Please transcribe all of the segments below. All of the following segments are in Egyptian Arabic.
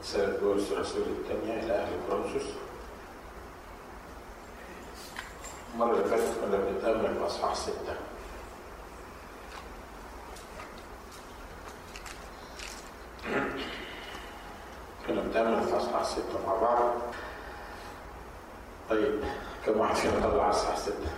رسالة بولس الرسول الثانية إلى أهل كورنثوس المرة اللي فاتت كنا بنتأمل في أصحاح ستة كنا بنتأمل في أصحاح ستة مع بعض طيب كم واحد فينا طلع أصحاح ستة؟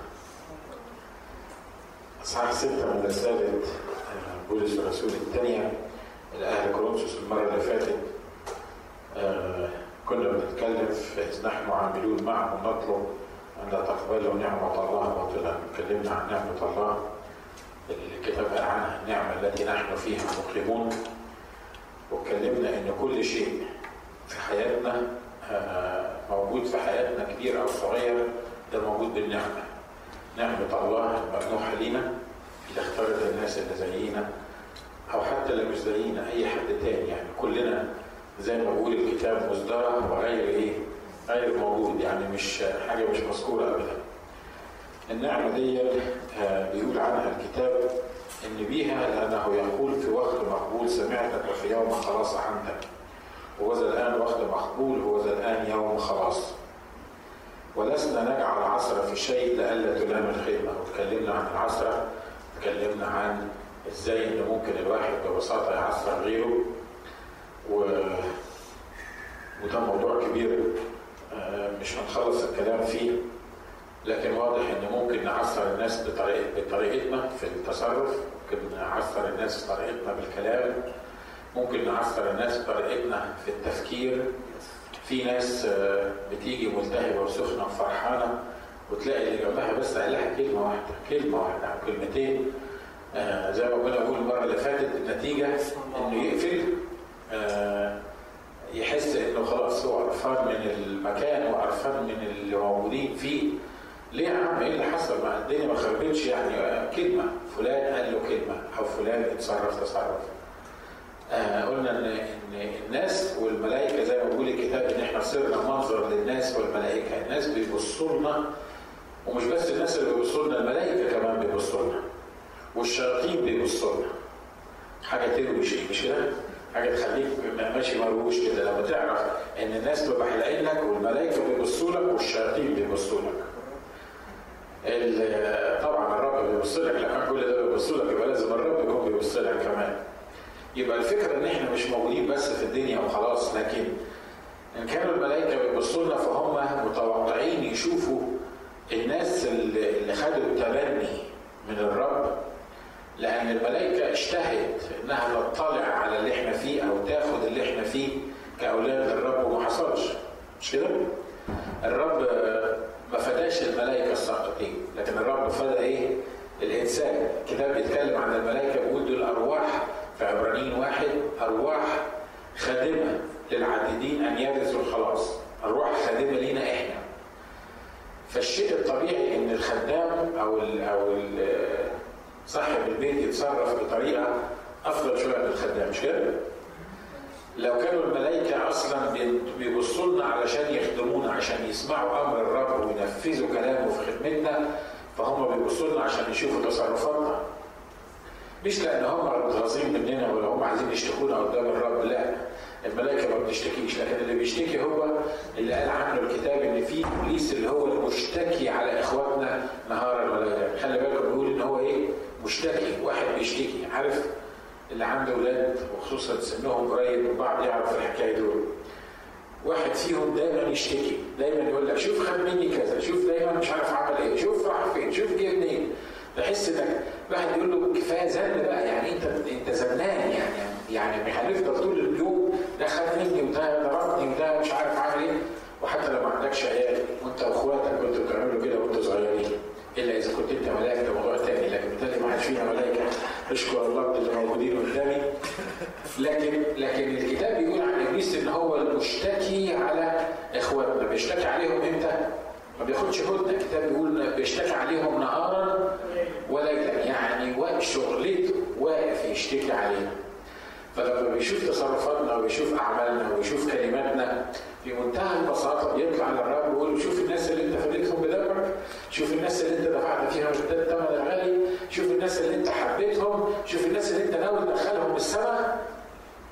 أصحاح ستة من رسالة بولس الرسول الثانية إلى أهل كورنثوس المرة اللي فاتت آه كنا بنتكلم في إذ نحن عاملون معهم نطلب أن لا تقبلوا نعمة الله باطلا اتكلمنا عن نعمة الله الكتاب قال عنها النعمة التي نحن فيها مقيمون واتكلمنا إن كل شيء في حياتنا آه موجود في حياتنا كبير أو صغير ده موجود بالنعمة نعمة الله الممنوحة لينا اللي اختارت الناس اللي زينا أو حتى اللي مش زينا أي حد تاني يعني كلنا زي ما بيقول الكتاب مصدر وغير إيه؟ غير موجود يعني مش حاجة مش مذكورة أبدا. النعمة دي بيقول عنها الكتاب إن بيها لأنه يقول في وقت مقبول سمعتك وفي يوم خلاص عندك. وذا الآن وقت مقبول هو ذا الآن يوم خلاص. ولسنا نجعل عصر في شيء لئلا تلام الخدمة وتكلمنا عن العصرة تكلمنا عن ازاي ان ممكن الواحد ببساطة يعصر غيره و... وده موضوع كبير مش هنخلص الكلام فيه لكن واضح ان ممكن نعصر الناس بطريقة بطريقتنا في التصرف ممكن نعصر الناس بطريقتنا بالكلام ممكن نعصر الناس بطريقتنا في التفكير في ناس بتيجي ملتهبه وسخنه وفرحانه وتلاقي اللي جنبها بس قال لها كلمه واحده كلمه واحده او كلمتين زي ما كنا بقول المره اللي فاتت النتيجه انه يقفل يحس انه خلاص هو قرفان من المكان وقرفان من اللي موجودين فيه ليه يا عم ايه اللي حصل ما الدنيا ما خربتش يعني كلمه فلان قال له كلمه او فلان اتصرف تصرف آه قلنا ان ان الناس والملائكه زي ما بيقول الكتاب ان احنا صرنا منظر للناس والملائكه، الناس بيبصوا لنا ومش بس الناس اللي بيبصوا لنا الملائكه كمان بيبصوا لنا والشياطين بيبصوا لنا. حاجه تروش مش كده؟ حاجه تخليك ماشي مروش كده لما تعرف ان الناس تبقى حلقين لك والملائكه بيبصوا لك والشياطين بيبصوا لك. طبعا الرب بيبص لك لما كل ده بيبص لك يبقى لازم الرب يكون بيبص لك كمان. يبقى الفكرة ان احنا مش موجودين بس في الدنيا وخلاص لكن ان كانوا الملائكة بيبصوا لنا فهم متوقعين يشوفوا الناس اللي خدوا التبني من الرب لأن الملائكة اشتهت إنها تطلع على اللي احنا فيه أو تاخد اللي احنا فيه كأولاد الرب وما حصلش مش كده؟ الرب ما فداش الملائكة الساقطين لكن الرب فدى إيه؟ الإنسان الكتاب بيتكلم عن الملائكة بيقول دول أرواح في عبرانيين واحد أرواح خادمة للعاددين أن يرثوا الخلاص أرواح خادمة لينا إحنا فالشيء الطبيعي إن الخدام أو ال أو ال صاحب البيت يتصرف بطريقة أفضل شوية من الخدام مش كده؟ لو كانوا الملائكة أصلا بيبصوا لنا علشان يخدمونا عشان يسمعوا أمر الرب وينفذوا كلامه في خدمتنا فهم بيبصوا لنا عشان يشوفوا تصرفاتنا مش لان هم غاظين مننا ولا هم عايزين يشتكونا قدام الرب لا الملائكه ما بتشتكيش لكن اللي بيشتكي هو اللي قال عنه الكتاب ان في ابليس اللي هو المشتكي على اخواتنا نهارا وليلا خلي بالكم بيقول ان هو ايه مشتكي واحد بيشتكي عارف اللي عنده اولاد وخصوصا سنهم قريب من بعض يعرف الحكايه دول واحد فيهم دايما يشتكي دايما يقول لك شوف خد مني كذا شوف دايما مش عارف عمل ايه شوف راح فين شوف جه منين تحس انك واحد يقول له كفايه زن بقى يعني انت انت زنان يعني يعني هنفضل طول اليوم ده خد مني وده ضربني وده مش عارف عامل ايه وحتى لو ما عندكش عيال وانت واخواتك كنتوا بتعملوا كده وانتوا صغيرين الا اذا كنت انت ملاك ده موضوع تاني لكن بالتالي ما حدش فينا ملائكه اشكر الله اللي موجودين قدامي لكن لكن الكتاب بيقول عن ابليس ان هو المشتكي على اخواتنا بيشتكي عليهم امتى؟ ما بياخدش هدنه الكتاب بيقول بيشتكي عليهم نهارا وليلا يعني وقت شغلته واقف يشتكي علينا فلما بيشوف تصرفاتنا ويشوف اعمالنا ويشوف كلماتنا في منتهى البساطه بيطلع للرب ويقول شوف الناس اللي انت فديتهم بدمك شوف الناس اللي انت دفعت فيها الثمن الغالي شوف الناس اللي انت حبيتهم شوف الناس اللي انت ناوي تدخلهم السماء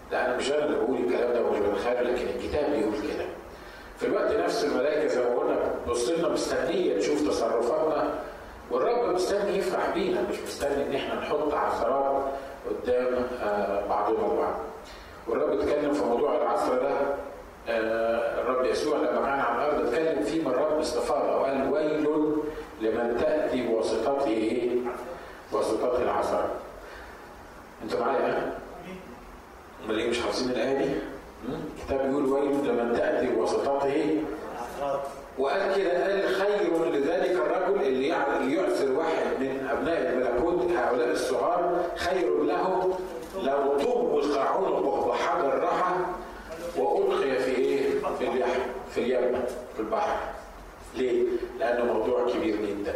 ده انا مش انا اللي بقول الكلام ده ومش بتخيل لكن الكتاب بيقول كده في الوقت نفسه الملائكه زي ما قلنا بص لنا مستنيه تشوف تصرفاتنا والرب مستني يفرح بينا مش مستني ان احنا نحط عثرات قدام آه، بعضنا البعض والرب اتكلم في موضوع العصر ده آه، الرب يسوع لما كان على الارض اتكلم فيه مرات باستفاضه وقال ويل لمن تاتي بواسطته ايه؟ بواسطته العصر. انتوا معايا؟ امال ايه مش حافظين الايه دي؟ الكتاب بيقول ويل لمن تاتي بواسطته وقال كده قال خير لذلك الرجل اللي يعثر واحد من ابناء الملكوت هؤلاء الصغار خير له لو طبق عنقه بحجر رحى والقي في ايه؟ في اليحم في اليم في البحر. ليه؟ لانه موضوع كبير جدا.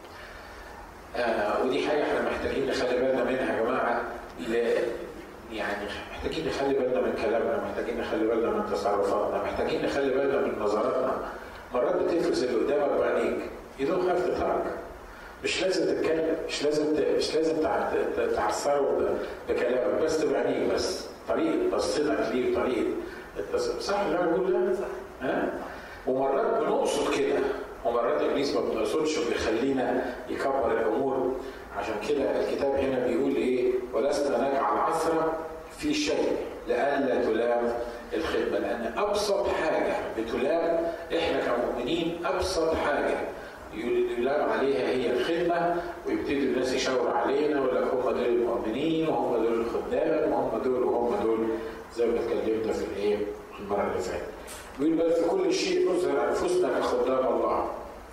آه ودي حاجه احنا محتاجين نخلي بالنا منها يا جماعه يعني محتاجين نخلي بالنا من كلامنا محتاجين نخلي بالنا من تصرفاتنا محتاجين نخلي بالنا من نظراتنا مرات بتفرز اللي قدامك بعينيك يو دونت هاف تتحرك مش لازم تتكلم مش لازم مش لازم تعصره بكلامك بس بعينيك بس طريقه بصتك ليه طريقه صح اللي انا بقول ده؟ ها؟ ومرات بنقصد كده ومرات ابليس ما بنقصدش وبيخلينا يكبر الامور عشان كده الكتاب هنا بيقول ايه ولسنا نجعل عثرة في شيء لئلا تلام الخدمة لأن أبسط حاجة بتلام إحنا كمؤمنين أبسط حاجة يلام عليها هي الخدمة ويبتدي الناس يشاوروا علينا ويقول لك هم دول المؤمنين وهم دول الخدام وهم دول وهم دول زي ما اتكلمنا في الايه المرة اللي فاتت. بيقول بل في كل شيء نظهر أنفسنا كخدام الله.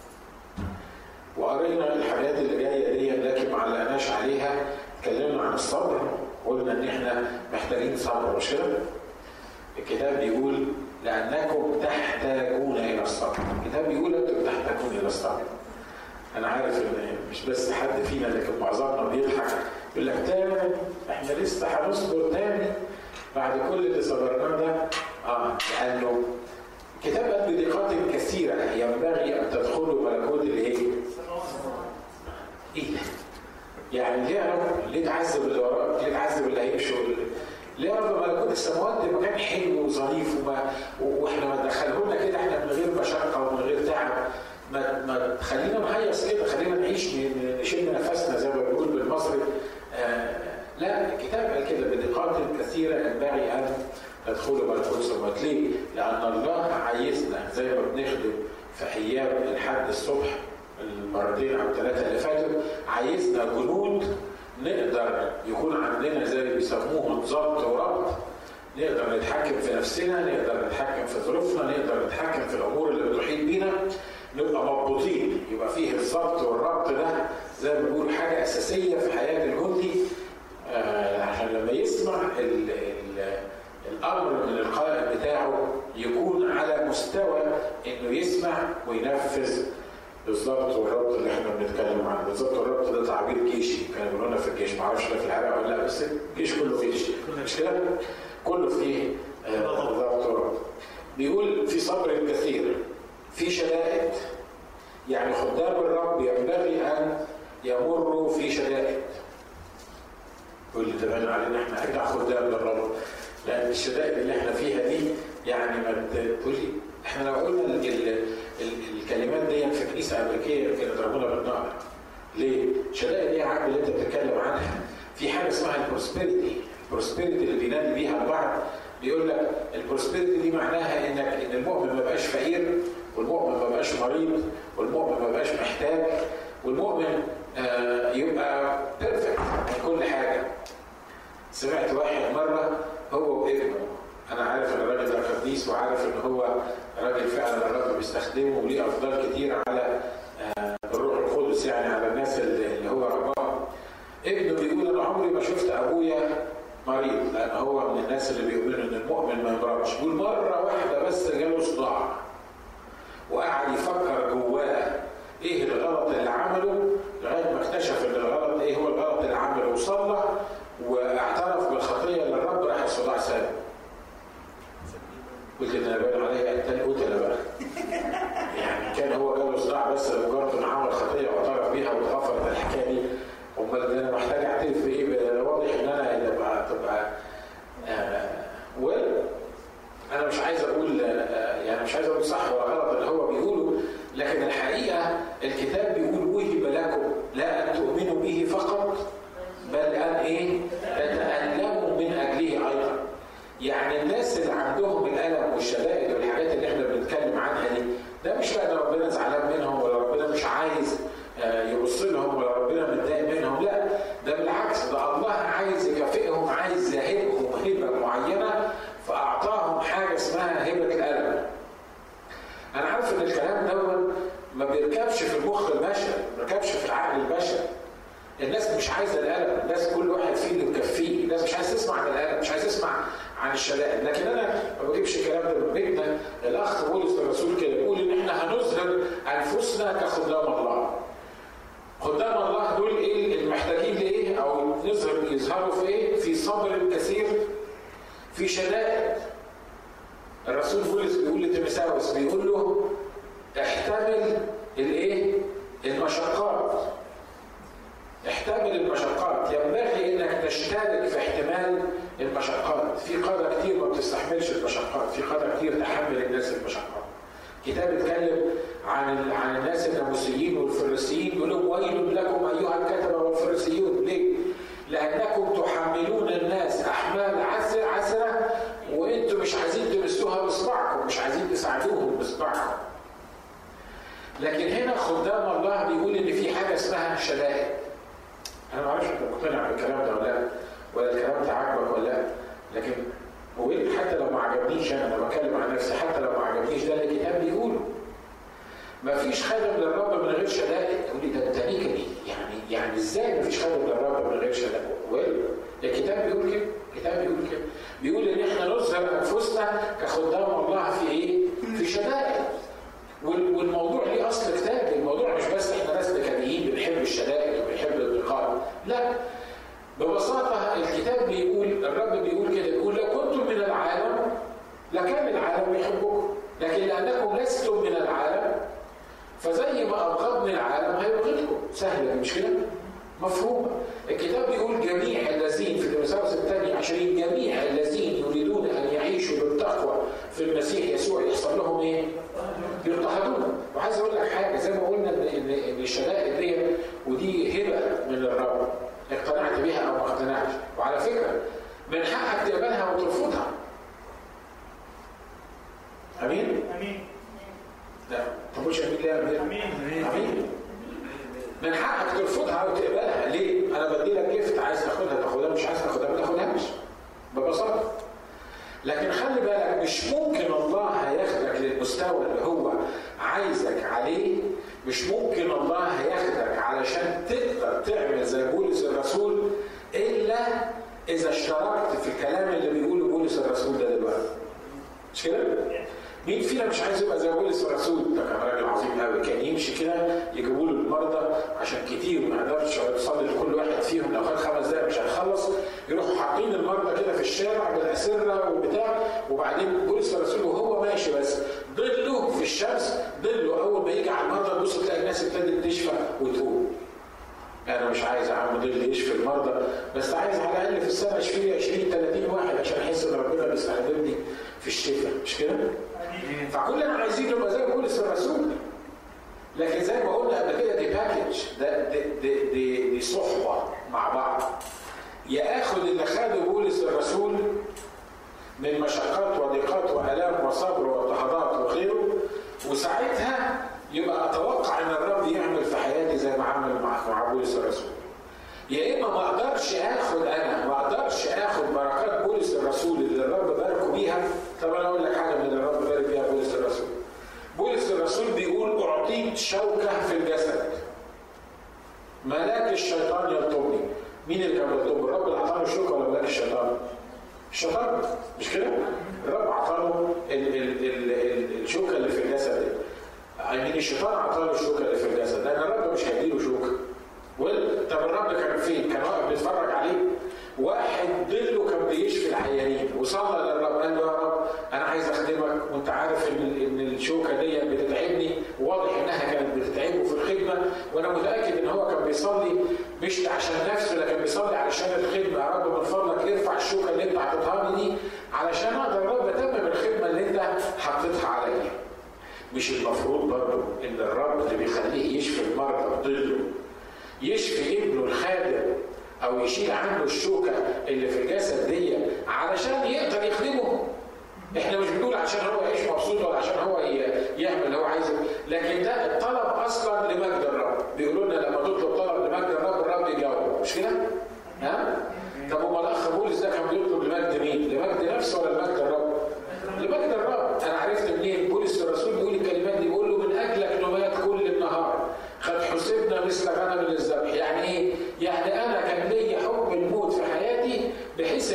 وقرينا الحاجات اللي جايه دي لكن ما علقناش عليها اتكلمنا عن الصبر قلنا ان احنا محتاجين صبر مش كده؟ الكتاب بيقول لانكم تحتاجون الى الصبر الكتاب بيقول انتم تحتاجون الى الصبر انا عارف ان مش بس حد فينا لكن معظمنا بيضحك يقول لك تاني احنا لسه هنصبر تاني بعد كل اللي صبرناه ده اه لانه كتاب قال بدقات كثيرة ينبغي أن تدخلوا ملكوت الإيه؟ إيه يعني ليه يا رب؟ ليه تعذب اللي وراك؟ ليه تعذب اللي هيمشوا؟ ليه يا رب ملكوت السماوات ده مكان حلو وظريف وما واحنا ما دخلهولنا كده احنا من غير مشقه ومن غير تعب ما ما خلينا نهيص كده خلينا نعيش نشم نفسنا زي ما بنقول بالمصري آه لا الكتاب قال كده بدقات كثيره ينبغي ان ندخل ملكوت السماوات ليه؟ لأن الله عايزنا زي ما بنخدم في أيام الحد الصبح المرتين أو الثلاثة اللي فاتوا عايزنا جنود نقدر يكون عندنا زي اللي بيسموه ضبط وربط نقدر نتحكم في نفسنا نقدر نتحكم في ظروفنا نقدر نتحكم في الامور اللي بتحيط بينا نبقى مضبوطين يبقى فيه الضبط والربط ده زي ما بنقول حاجه اساسيه في حياه الجندي آه عشان لما يسمع ال ال الامر من القائد بتاعه يكون على مستوى انه يسمع وينفذ بالظبط والربط اللي احنا بنتكلم عنه بالظبط والربط ده تعبير جيشي كانوا بيقولوا في الجيش ما اعرفش في العراق ولا لا بس الجيش كله جيش مش كده؟ كله فيه ضبط وربط بيقول في صبر كثير في شدائد يعني خدام الرب ينبغي ان يمروا في شدائد واللي تبان علينا احنا ارجع خدام للرب لان الشدائد اللي احنا فيها دي يعني ما تقولي احنا لو قلنا ال ال ال الكلمات دي في كنيسه امريكيه كانت ضربونا بالنار ليه؟ الشدائد دي يا عم اللي انت بتتكلم عنها في حاجه اسمها البروسبيريتي البروسبيريتي اللي بينادي بيها البعض بيقول لك البروسبيريتي دي معناها انك ان المؤمن ما بقاش فقير والمؤمن ما بقاش مريض والمؤمن ما بقاش محتاج والمؤمن آه يبقى بيرفكت من كل حاجه سمعت واحد مره هو وابنه انا عارف ان الراجل ده قديس وعارف ان هو راجل فعلا الرب بيستخدمه وليه افضال كتير على الروح القدس يعني على الناس اللي هو رباهم ابنه بيقول انا عمري ما شفت ابويا مريض لان هو من الناس اللي بيؤمنوا ان المؤمن ما يمرضش بيقول مره واحده بس جاله صداع وقعد يفكر جواه ايه الغلط اللي عمله لغايه ما اكتشف ان الغلط ايه هو الغلط اللي عمله وصلى واعترف بالخطيه للرب راح الصداع ساب قلت ان انا باين عليا التاني قلت انا بقى يعني كان هو جاله صداع بس مجرد انه عمل خطيه واعترف بيها واتغفرت الحكايه دي امال انا محتاج اعترف بايه؟ واضح ان انا تبقى تبقى آه عايزه الالم الناس كل واحد فيه اللي مكفيه الناس مش عايز تسمع عن الالم مش عايز تسمع عن الشدائد لكن انا ما بجيبش الكلام ده من بيتنا الاخ بولس الرسول كده بيقول ان احنا هنظهر انفسنا كخدام الله خدام الله دول ايه المحتاجين لايه او نظهر يظهروا في ايه في صبر كثير في شدائد الرسول بولس بيقول لتيمساوس بيقول له احتمل الايه المشقات احتمل المشقات ينبغي انك تشترك في احتمال المشقات في قادة كتير ما بتستحملش المشقات في قادة كتير تحمل الناس المشقات كتاب اتكلم عن عن الناس الناموسيين والفريسيين بيقول لهم ويل لكم ايها الكتبه والفريسيون ليه؟ لانكم تحملون الناس احمال عسره وانتم مش عايزين تمسوها باصبعكم مش عايزين تساعدوهم باصبعكم لكن هنا خدام الله بيقول ان في حاجه اسمها شدائد انا ما اعرفش انت مقتنع بالكلام ده ولا لا ولا الكلام ده عاجبك ولا لا لكن هو حتى لو ما عجبنيش انا انا بتكلم عن نفسي حتى لو ما عجبنيش ده الكتاب بيقوله ما فيش خادم للرب من غير شدائد تقول لي ده انت ليه يعني يعني ازاي ما فيش خادم للرب من غير شدائد الكتاب بيقول كده الكتاب بيقول كده بيقول ان احنا نظهر انفسنا كخدام الله في ايه في شدائد والموضوع ليه اصل كتاب الموضوع مش بس احنا ناس مكانيين بنحب الشدائد وبنحب الانتقاد لا ببساطة الكتاب بيقول الرب بيقول كده بيقول لو كنتم من العالم لكان العالم يحبكم لكن لأنكم لستم من العالم فزي ما أبغضني العالم هيبغضكم سهلة مش كده؟ مفهومة الكتاب بيقول جميع الذين في تيموثاوس الثاني عشرين جميع الذين يريدون أن يعيشوا بالتقوى في المسيح يسوع يحصل لهم إيه؟ يضطهدون وعايز أقول لك حاجة زي ما قلنا إن الشدائد دي ودي هبة من الرب اقتنعت بها او ما اقتنعتش وعلى فكره من حقك تقبلها وترفضها امين امين لا طب مش امين ليه امين امين امين من حقك ترفضها او تقبلها ليه انا بدي لك جفت عايز تاخدها تاخدها مش عايز تاخدها ما تاخدهاش ببساطه لكن خلي بالك مش ممكن الله هياخدك للمستوى اللي هو عايزك عليه مش ممكن الله هياخدك علشان تقدر تعمل زي بولس الرسول الا اذا اشتركت في الكلام اللي بيقوله بولس الرسول ده دلوقتي مش كده؟ مين فينا مش عايز يبقى زي بولس الرسول ده كان راجل عظيم قوي كان يمشي كده يجيبوا له المرضى عشان كتير ما يقدرش يصلي لكل واحد فيهم لو خد خمس دقايق مش هيخلص يروحوا حاطين المرضى كده في الشارع بالاسره وبتاع وبعدين بولس الرسول وهو ماشي بس ظله في الشمس ظله اول ما يجي على المرضى تبص تلاقي الناس ابتدت تشفى وتقوم انا مش عايز يا عم ظل يشفي المرضى بس عايز على الاقل في السنه اشفي لي 20 30 واحد عشان احس ان ربنا بيستخدمني في الشفاء مش كده؟ فكلنا عايزين نبقى زي بولس الرسول لكن زي ما قلنا قبل كده دي باكج ده دي, دي, دي, دي صحبه مع بعض يا اخد اللي خده بولس الرسول من مشقات وضيقات والام وصبر واضطهادات وغيره وساعتها يبقى اتوقع ان الرب يعمل في حياتي زي ما عمل مع مع بولس الرسول. يا اما ما اقدرش اخد انا ما اقدرش اخد بركات بولس الرسول اللي الرب باركه بيها طب انا اقول لك حاجه من اللي الرب بارك بيها بولس الرسول. بولس الرسول بيقول اعطيت شوكه في الجسد. ملاك الشيطان يلطمني. مين اللي كان بيلطمه؟ الرب اللي اعطاني الشوكه ولا ملاك الشيطان؟ الشيطان مش كده؟ الرب اعطاني الشوكه اللي في الجسد دي. يعني الشيطان اعطاه الشوكه اللي في الجسد لان الرب مش هيديله شوكه طب الرب كان فين؟ كان واقف بيتفرج عليه واحد ظله كان بيشفي العيانين وصلى للرب قال له يا رب انا عايز اخدمك وانت عارف ان ان الشوكه دي بتتعبني واضح انها كانت بتتعبه في الخدمه وانا متاكد ان هو كان بيصلي مش عشان نفسه لكن بيصلي علشان الخدمه يا رب من فضلك ارفع الشوكه اللي انت حاططها لي دي علشان اقدر يا رب اتمم الخدمه اللي انت حطيتها عليا. مش المفروض برضه ان الرب اللي بيخليه يشفي المرضى بظله يشفي ابنه الخادم او يشيل عنه الشوكه اللي في الجسد دي علشان يقدر يخدمه احنا مش بنقول عشان هو يعيش مبسوط ولا عشان هو يعمل اللي هو عايزه لكن ده الطلب اصلا لمجد الرب بيقولوا لنا لما تطلب طلب لمجد الرب الرب يجاوب مش كده؟ ها؟ طب امال الاخ بولس ده كان بيطلب لمجد مين؟ لمجد نفسه ولا لمجد الرب؟ لمجد الرب انا عرفت منين بولس الرسول بيقول الكلمات دي بيقول له من اجلك نبات كل النهار قد حسبنا مثل غنم للذبح يعني ايه؟ يعني انا كان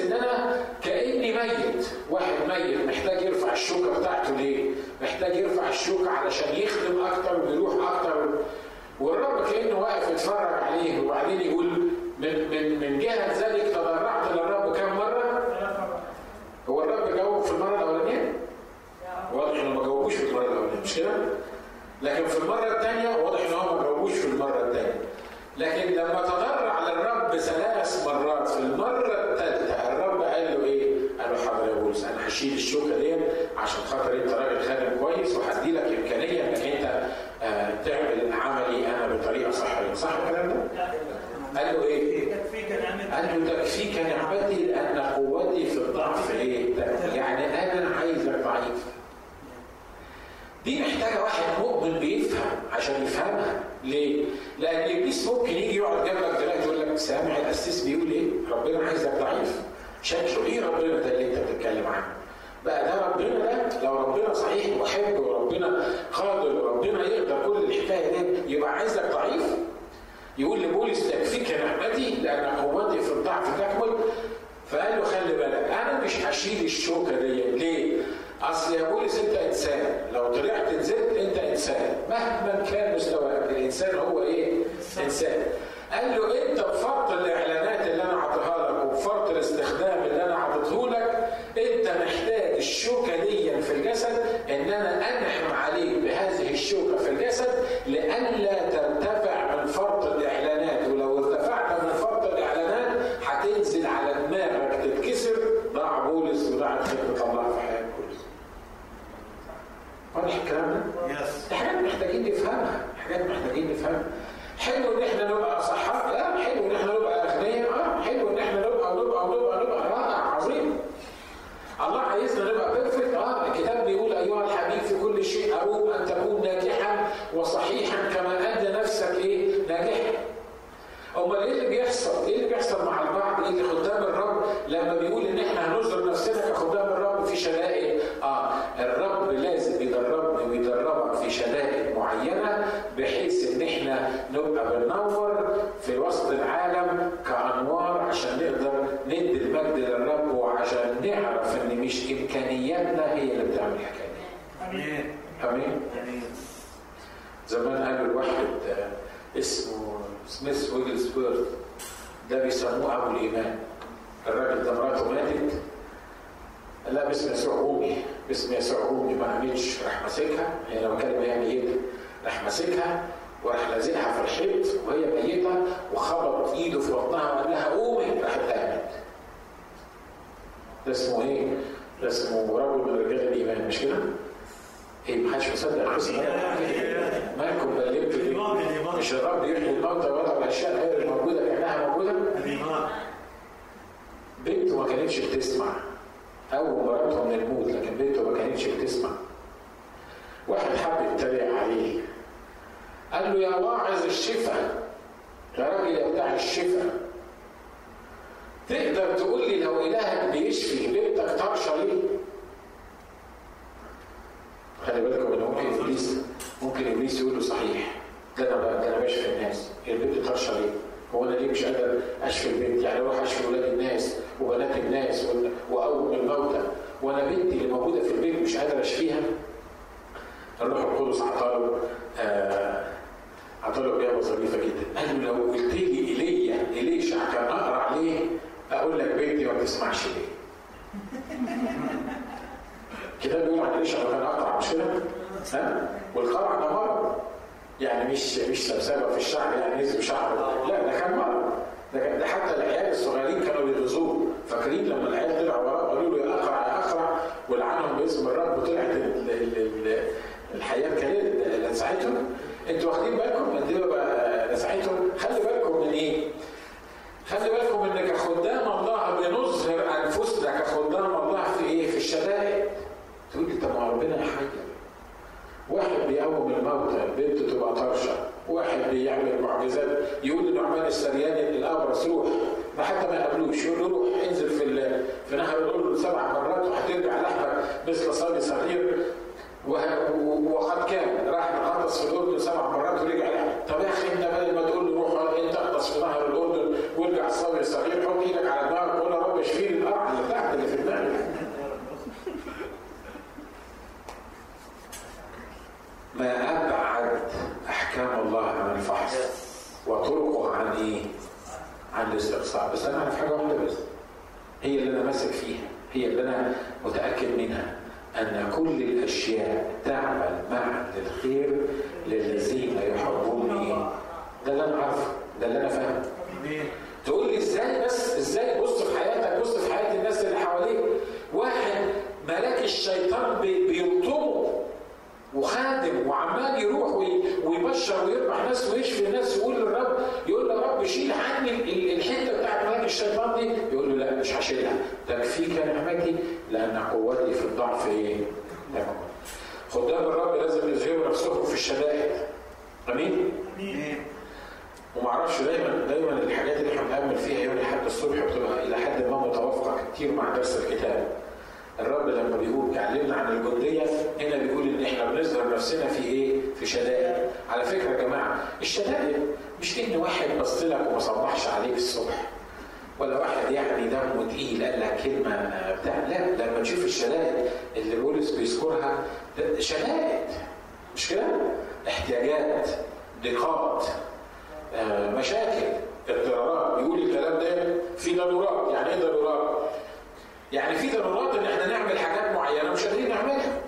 ان انا كاني ميت واحد ميت محتاج يرفع الشوكه بتاعته ليه محتاج يرفع الشوكه علشان يخدم اكتر ويروح اكتر والرب كانه واقف يتفرج عليه وبعدين يقول من من من جهه ذلك تضرعت للرب كم مره؟ هو الرب جاوب في المره الاولانيه؟ واضح انه ما جاوبوش في المره الاولانيه مش كده؟ لكن في المره الثانيه واضح ان هو ما جاوبوش في المره الثانيه لكن لما تضرع للرب ثلاث مرات في المره الثالثه الرب قال له ايه؟ قال له حاضر يا بولس انا هشيل الشوكه دي عشان خاطر انت راجل خادم كويس وهدي لك امكانيه انك انت آه تعمل عملي انا بطريقه صحيحه صح الكلام ده؟ قال له ايه؟ قال له تكفيك نعمتي لان قوتي في الضعف ايه؟ يعني انا عايزك ضعيف. دي محتاجه واحد مؤمن بيفهم عشان يفهمها، ليه؟ لان ابليس ممكن يجي يقعد جنبك دلوقتي يقول لك سامع الاسيس بيقول ايه؟ ربنا عايزك ضعيف. شكله ايه ربنا ده اللي انت بتتكلم عنه؟ بقى ده ربنا ده لو ربنا صحيح محب وربنا قادر وربنا يقدر كل الحكايه دي يبقى عايزك ضعيف؟ يقول لبولس تكفيك نعمتي لان قوتي في الضعف تكمل فقال له خلي بالك انا مش هشيل الشوكه دي ليه؟ اصل يا بولس انت انسان لو طلعت نزلت انت انسان مهما كان مستواك الانسان هو ايه؟ انسان قال له انت بفرط الاعلانات اللي انا عطيها لك وبفرط الاستخدام اللي انا عطيته لك انت محتاج الشوكه دي في الجسد ان انا انعم عليك بهذه الشوكه في الجسد لئلا ترتفع من فرط الاعلانات ولو ارتفعت من فرط الاعلانات هتنزل على دماغك تتكسر ضاع بولس وضاعت خدمه الله في حياه بولس. واضح الكلام ده؟ يس دي حاجات محتاجين نفهمها، حاجات محتاجين نفهمها. حلو ان احنا نبقى اصحاء، لا حلو ان احنا نبقى اغنياء، اه حلو ان احنا نبقى ونبقى ونبقى ونبقى رائع عظيم. الله عايزنا نبقى بيرفكت اه الكتاب بيقول ايها الحبيب في كل شيء اروم ان تكون ناجحا وصحيحا كما انت نفسك ايه ناجحا امال ايه اللي بيحصل؟ ايه اللي بيحصل مع البعض؟ ايه اللي خدام الرب لما بيقول ان احنا هنظهر نفسنا كخدام الرب في شدائد؟ اه الرب لازم يدربني ويدربك في شدائد معينه بحيث ان احنا نبقى بننور في وسط العالم كانوار عشان نقدر ندي المجد للرب وعشان نعرف ان مش امكانياتنا هي اللي بتعمل الحكايه دي. امين امين؟ امين زمان قالوا الواحد آه، اسمه سميث ويجلسورث ده بيسموه ابو الايمان الراجل ده مراته ماتت قال لها باسم يسوع قومي باسم يسوع قومي ما عملش راح ماسكها هي لما كانت هي ميته راح ماسكها وراح لازقها في الحيط وهي ميته وخبط ايده في بطنها وقال لها قومي راحت قامت ده اسمه ايه؟ ده اسمه رجل من رجال الايمان مش كده؟ ايه محدش مصدق القصه دي؟ مالكم بلغتوا دي؟ الإيمان الإيمان مش الرب يحيي الموتى ويضع الاشياء غير الموجوده كانها موجوده؟ الإيمان بنته ما كانتش بتسمع اول مرته من الموت لكن بنته ما كانتش بتسمع واحد حب يتريق عليه قال له يا واعظ الشفاء يا راجل يا بتاع الشفاء تقدر تقول لي لو الهك بيشفي بنتك طرشه ليه؟ خلي بالكم ان ممكن ابليس ممكن ابليس يقول له صحيح ده انا بقى ده انا بشفي الناس البنت طرشه ليه؟ هو انا ليه مش قادر اشفي البنت؟ يعني اروح اشفي ولاد الناس وبنات الناس وال- واقوم الموتى وانا بنتي اللي موجوده في البيت مش قادر اشفيها؟ الروح القدس عطاله آه عطاله اجابه ظريفه جدا قال له لو قلت لي ايليا اليشع كان اقرع ليه؟ اقول لك بنتي ما بتسمعش ليه؟ كده بيقول عن اليشع لو كان اقرع مش كده؟ ها؟ والقرع ده مرض يعني مش مش سبسبه في الشعر يعني نزل شعره لا ده كان مرض ده, كان- ده حتى العيال الصغيرين كانوا بيغزوه فاكرين لما العيال طلعوا وراه قالوا له يا اقرع يا اقرع ولعنهم باسم الرب وطلعت ال- ال- ال- الحياه كانت لسعتهم انتوا واخدين بالكم قد ايه بقى لسعتهم خلي بالكم من ايه؟ خلي بالكم ان كخدام الله بنظهر انفسنا كخدام الله في ايه؟ في الشدائد تقول لي طب ما ربنا يحير واحد بيقوم الموتى بنته تبقى طرشه واحد بيعمل معجزات يقول لنعمان السرياني الابرص روح ده حتى ما يقابلوش يقول له روح انزل في ال- في نهر الاردن سبع مرات وهترجع لحمك مثل صبي صغير وه- و- وقد كان راح غطس في الاردن سبع مرات ورجع لحمك طب يا اخي انت بدل ما تقول له روح انت اغطس في نهر الاردن وارجع صبي صغير حط ايدك على دماغك وقول يا رب اشفيني القرع ايه؟ عن الاستقصاء بس انا اعرف حاجه واحده بس هي اللي انا ماسك فيها هي اللي انا متاكد منها ان كل الاشياء تعمل معا للخير للذين يحبون ايه؟ ده اللي انا عارفه ده اللي انا فاهمه تقول لي ازاي بس ازاي بص في حياتك بص في حياه الناس اللي حواليك واحد ملاك الشيطان بيلطمه وخادم وعمال يروح ويبشر ويربح ناس ويشفي ناس ويقول للرب يقول له يا رب شيل عني الحته بتاعت ملاك الشيطان دي يقول له لا مش هشيلها تكفيك نعمتي لان قوتي في الضعف ايه؟ خدام الرب لازم يظهروا نفسهم في الشدائد امين؟ امين وما اعرفش دايما دايما الحاجات اللي احنا بنعمل فيها يوم الاحد الصبح بتبقى الى حد ما متوافقه كتير مع درس الكتاب. الرب لما بيقول كلمنا عن الجنديه هنا بيقول ان احنا بنظهر نفسنا في ايه؟ في شدائد. على فكره يا جماعه الشدائد مش ان واحد بص لك وما صبحش عليك الصبح. ولا واحد يعني دمه تقيل قال لك كلمه بتاع لا لما تشوف الشدائد اللي بولس بيذكرها شدائد مش كده؟ احتياجات ضيقات آه مشاكل اضطرارات بيقول الكلام ده في ضرورات يعني ايه ضرورات؟ يعني في ضرورات ان احنا نعمل حاجات معينه مش قادرين نعملها.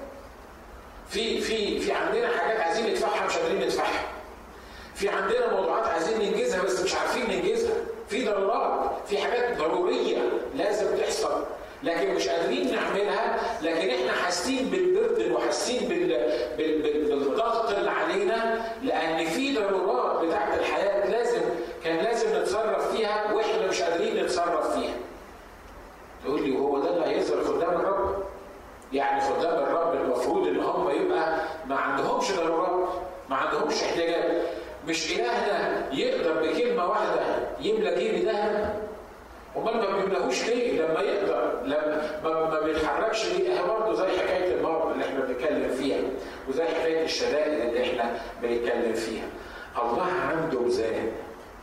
في في في عندنا حاجات عايزين ندفعها مش قادرين ندفعها. في عندنا موضوعات عايزين ننجزها بس مش عارفين ننجزها. في ضرورات، في حاجات ضروريه لازم تحصل لكن مش قادرين نعملها لكن احنا حاسين بالبرد وحاسين بال... بال... بال... بالضغط اللي علينا لان في ضرورات بتاعت الحياه لازم كان لازم نتصرف فيها واحنا مش قادرين نتصرف فيها. تقول لي وهو ده اللي هيظهر خدام الرب؟ يعني خدام الرب المفروض ان هم يبقى ما عندهمش ضرورات، ما عندهمش احتياجات. مش الهنا يقدر بكلمه واحده يملى جيبي ذهب؟ امال ما بيملاهوش ليه لما يقدر لما ما, ما بيتحركش ليه هي برضه زي حكايه المرض اللي احنا بنتكلم فيها وزي حكايه الشدائد اللي احنا بنتكلم فيها الله عنده ميزان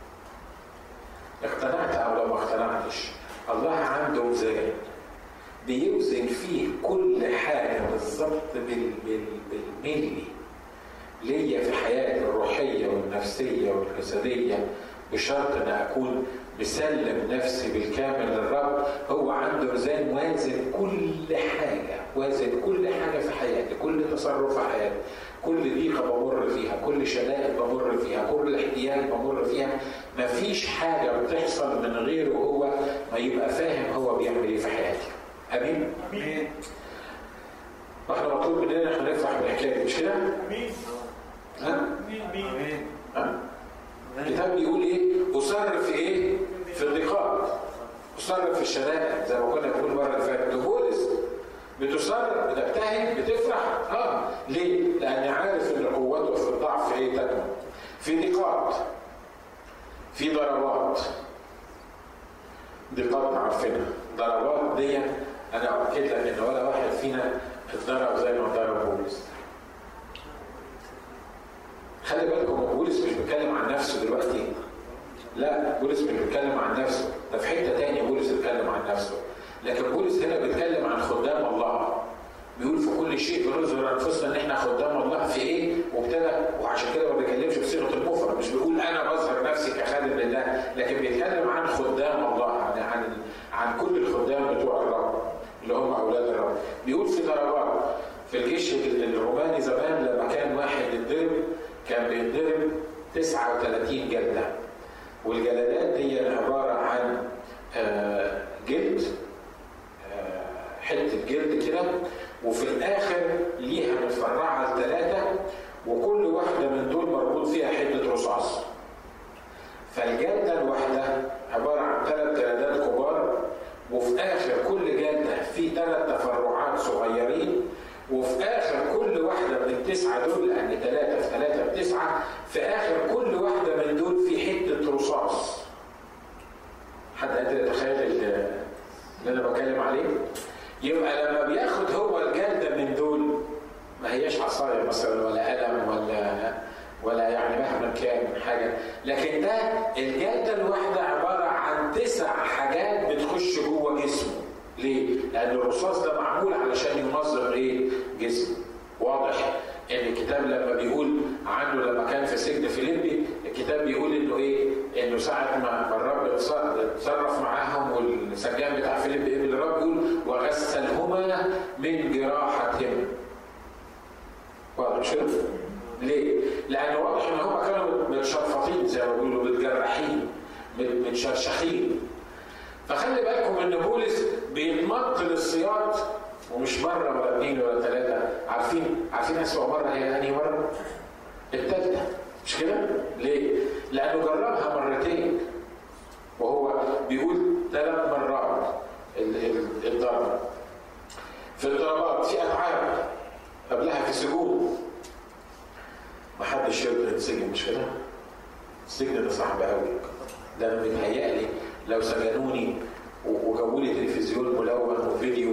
اقتنعت او لو ما اقتنعتش الله عنده ميزان بيوزن فيه كل حاجه بالظبط بال بال بالملي ليا في حياتي الروحيه والنفسيه والجسديه بشرط ان اكون مسلم نفسي بالكامل للرب هو عنده ميزان وازن كل حاجه وازن كل حاجه في حياتي كل تصرف في حياتي كل ضيقه بمر فيها كل شدائد بمر فيها كل احتياج بمر فيها مفيش حاجه بتحصل من غيره هو ما يبقى فاهم هو بيعمل ايه في حياتي امين امين واحنا مطلوب مننا احنا نفرح بالحكايه مش كده؟ امين ها؟ امين ها؟ الكتاب بيقول ايه؟ اصرف في ايه؟ في الضيقات اصرف في الشدائد زي ما كنا بنقول المره اللي فاتت بولس بتصر بتجتهد بتفرح اه ليه؟ لاني عارف ان قوته في الضعف ايه تكمن في ضيقات في ضربات ضيقات عارفينها ضربات دي انا اؤكد لك ان ولا واحد فينا اتضرب زي ما اتضرب بولس خلي بالكم بولس مش بيتكلم عن نفسه دلوقتي لا بولس مش بيتكلم عن نفسه ده في حته تانية بولس بيتكلم عن نفسه لكن بولس هنا بيتكلم عن خدام الله بيقول في كل شيء بنظهر انفسنا ان احنا خدام الله في ايه وابتدى وعشان كده ما بيتكلمش بصيغه المفرد مش بيقول انا بظهر نفسي كخادم لله لكن بيتكلم عن خدام الله عن عن, عن كل الخدام بتوع الرب اللي هم اولاد الرب بيقول في ضربات في الجيش الروماني زمان لما كان واحد يتضرب كان بيتضرب 39 جلده والجلدات دي عباره عن جلد حته جلد كده وفي الاخر ليها متفرعه لثلاثه وكل واحده من دول مربوط فيها حته رصاص فالجلده الواحده عباره عن ثلاث جلدات كبار وفي اخر كل جلده في ثلاث تفرعات صغيرين وفي اخر كل واحده من التسعه دول لان ثلاثه في ثلاثه بتسعه في اخر كل واحده من دول في حته رصاص حد قادر يتخيل اللي انا بتكلم عليه يبقى لما بياخد هو الجلده من دول ما هياش عصايه مثلا ولا قلم ولا ولا يعني مهما كان حاجه لكن ده الجلده الواحده عباره عن تسع حاجات بتخش جوه جسمه ليه؟ لأن الرصاص ده معمول علشان يمزق إيه؟ جسم. واضح إن الكتاب لما بيقول عنه لما كان في سجن فيليبي الكتاب بيقول انه ايه؟ انه ساعة ما الرب اتصرف معاهم والسجان بتاع فيليب ابن الرب يقول وغسلهما من جراحتهم. واضح شو؟ ليه؟ لأنه واضح إن هم كانوا متشرفطين زي ما بيقولوا متجرحين متشرشخين. فخلي بالكم إن بولس بيتمط للصياد ومش مرة ولا اثنين ولا ثلاثة عارفين عارفين أسوأ مرة هي أنهي مرة؟ الثالثة مش كده؟ ليه؟ لأنه جربها مرتين وهو بيقول ثلاث مرات الضرب في الضربات في أتعاب قبلها في سجون ما حدش يقدر يتسجن مش كده؟ السجن ده صعب قوي ده انا متهيألي لو سجنوني وجابوا لي تلفزيون ملون وفيديو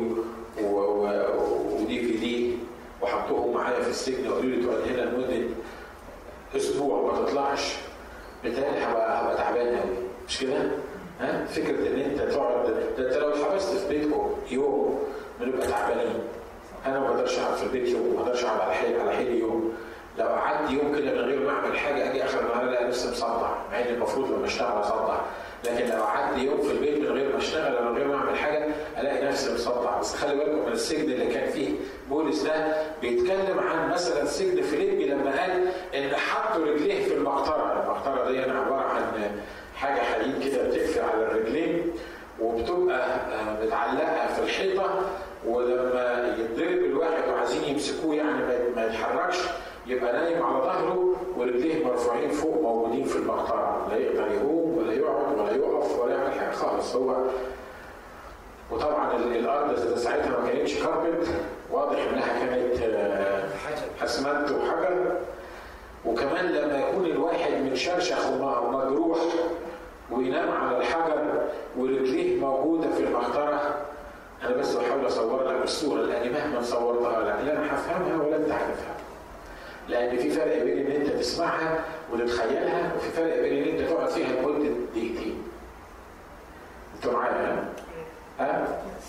ودي في دي وحطوهم معايا في السجن وقالوا لي تقعد هنا لمده اسبوع ما تطلعش بالتالي هبقى هبقى تعبان قوي مش كده؟ ها فكره ان انت تقعد ده انت لو اتحبست في بيتكم يوم بنبقى تعبانين انا ما بقدرش اقعد في البيت يوم ما بقدرش اقعد على حيلي على حيلي يوم لو قعدت يوم كده من غير ما اعمل حاجه اجي اخر النهار الاقي نفسي مصدع مع ان المفروض لما اشتغل اصدع لكن لو قعدت يوم في البيت من غير ما اشتغل ولا من غير ما اعمل حاجه الاقي نفسي مصدع بس خلي بالكم من السجن اللي كان فيه بولس ده بيتكلم عن مثلا سجن فيليبي لما قال ان حطوا رجليه في المقطره، المقطره دي عباره عن حاجه حديد كده بتقفل على الرجلين وبتبقى متعلقه في الحيطه ولما يتضرب الواحد وعايزين يمسكوه يعني ما يتحركش يبقى نايم على ظهره ورجليه مرفوعين فوق موجودين في المقطره لا يقدر يقوم ولا يقعد ولا يقف ولا يعمل حاجه خالص هو وطبعا الارض ساعتها ما كانتش كاربت واضح انها كانت اسمنت وحجر وكمان لما يكون الواحد متشرشخ ومجروح وينام على الحجر ورجليه موجوده في المقطره انا بس بحاول اصور لك الصوره لاني مهما صورتها لك لا انا هفهمها ولا انت هتفهمها لان في فرق بين ان انت تسمعها وتتخيلها وفي فرق بين ان انت تقعد فيها لمده دقيقتين انتوا معايا ها؟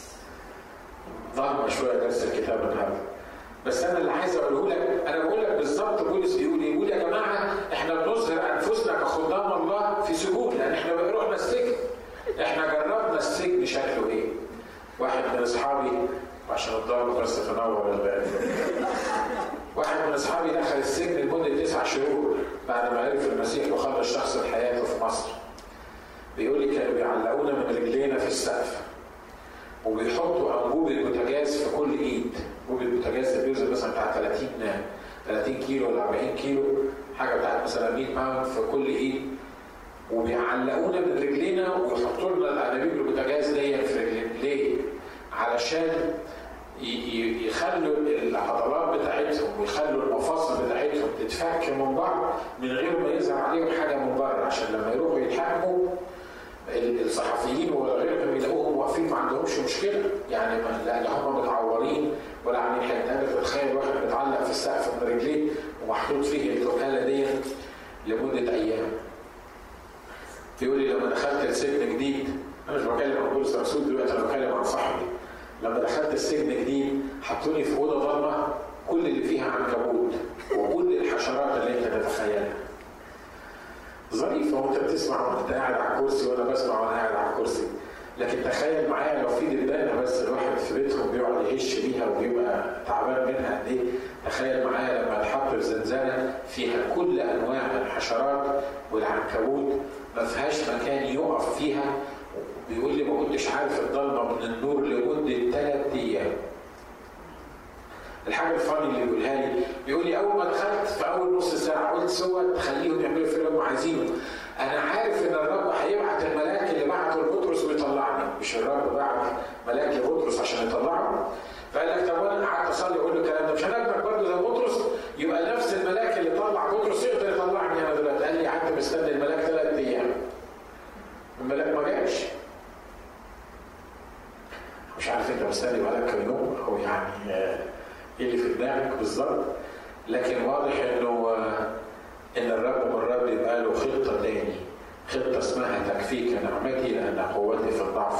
ضلمه شويه درس الكتاب النهارده بس انا اللي عايز اقوله لك انا بقول لك بالظبط بولس بيقول ايه؟ بيقول يا جماعه احنا بنظهر انفسنا كخدام الله في سجون لان احنا رحنا السجن احنا جربنا السجن شكله ايه؟ واحد من اصحابي وعشان الضرب بس تنور واحد من اصحابي دخل السجن لمده تسع شهور بعد ما عرف المسيح وخلص شخص حياته في مصر. بيقول لي كانوا بيعلقونا من رجلينا في السقف وبيحطوا انبوب البوتاجاز في كل ايد، انبوب البوتاجاز ده بيوزن مثلا بتاع 30 30 كيلو ولا 40 كيلو حاجه بتاعت مثلا 100 باوند في كل ايد وبيعلقونا من رجلينا ويحطوا لنا الانابيب البوتاجاز دي في رجلينا، ليه؟ علشان يخلوا العضلات بتاعتهم ويخلوا المفاصل بتاعتهم تتفك من بعض من غير ما يظهر عليهم حاجه من بره عشان لما يروحوا يتحاكموا الصحفيين ولا غيرهم يلاقوهم واقفين ما عندهمش مشكله يعني لا هم متعورين ولا عاملين حاجه انت تتخيل واحد متعلق في السقف من رجليه ومحطوط فيه التوكاله دي لمده ايام بيقول لي لما دخلت السجن جديد انا مش بتكلم عن بولس الرسول دلوقتي انا بتكلم عن صاحبي لما دخلت السجن جديد حطوني في اوضه ضلمه كل اللي فيها عنكبوت وكل الحشرات اللي انت تتخيلها. ظريفه وانت بتسمع وانت قاعد على الكرسي وانا بسمع وانا قاعد على الكرسي. لكن تخيل معايا لو في دبانه بس الواحد في بيتهم بيقعد يهش بيها وبيبقى تعبان منها قد ايه؟ تخيل معايا لما تحط في زنزانه فيها كل انواع الحشرات والعنكبوت ما فيهاش مكان يقف فيها بيقول لي ما كنتش عارف الضلمه من النور لمده ثلاث ايام. الحاجه الفاني اللي بيقولها لي بيقول لي اول ما دخلت في اول نص ساعه قلت سوى تخليهم يعملوا في اللي هم عايزينه. انا عارف ان الرب هيبعت الملاك اللي بعته لبطرس ويطلعني، مش الرب بعت ملاك لبطرس عشان يطلعه. فقال لك طب وانا قعدت اصلي اقول له الكلام ده مش هناخدك برضه زي بطرس يبقى نفس الملاك اللي طلع بطرس يقدر يطلعني انا دلوقتي قال لي قعدت مستني الملاك ثلاث ايام. الملاك ما جاش. مش عارف انت مستني بقالك كام يوم او يعني ايه اللي في دماغك بالظبط لكن واضح انه ان الرب مرات بيبقى له خطه تاني خطه اسمها تكفيك نعمتي لان قوتي في الضعف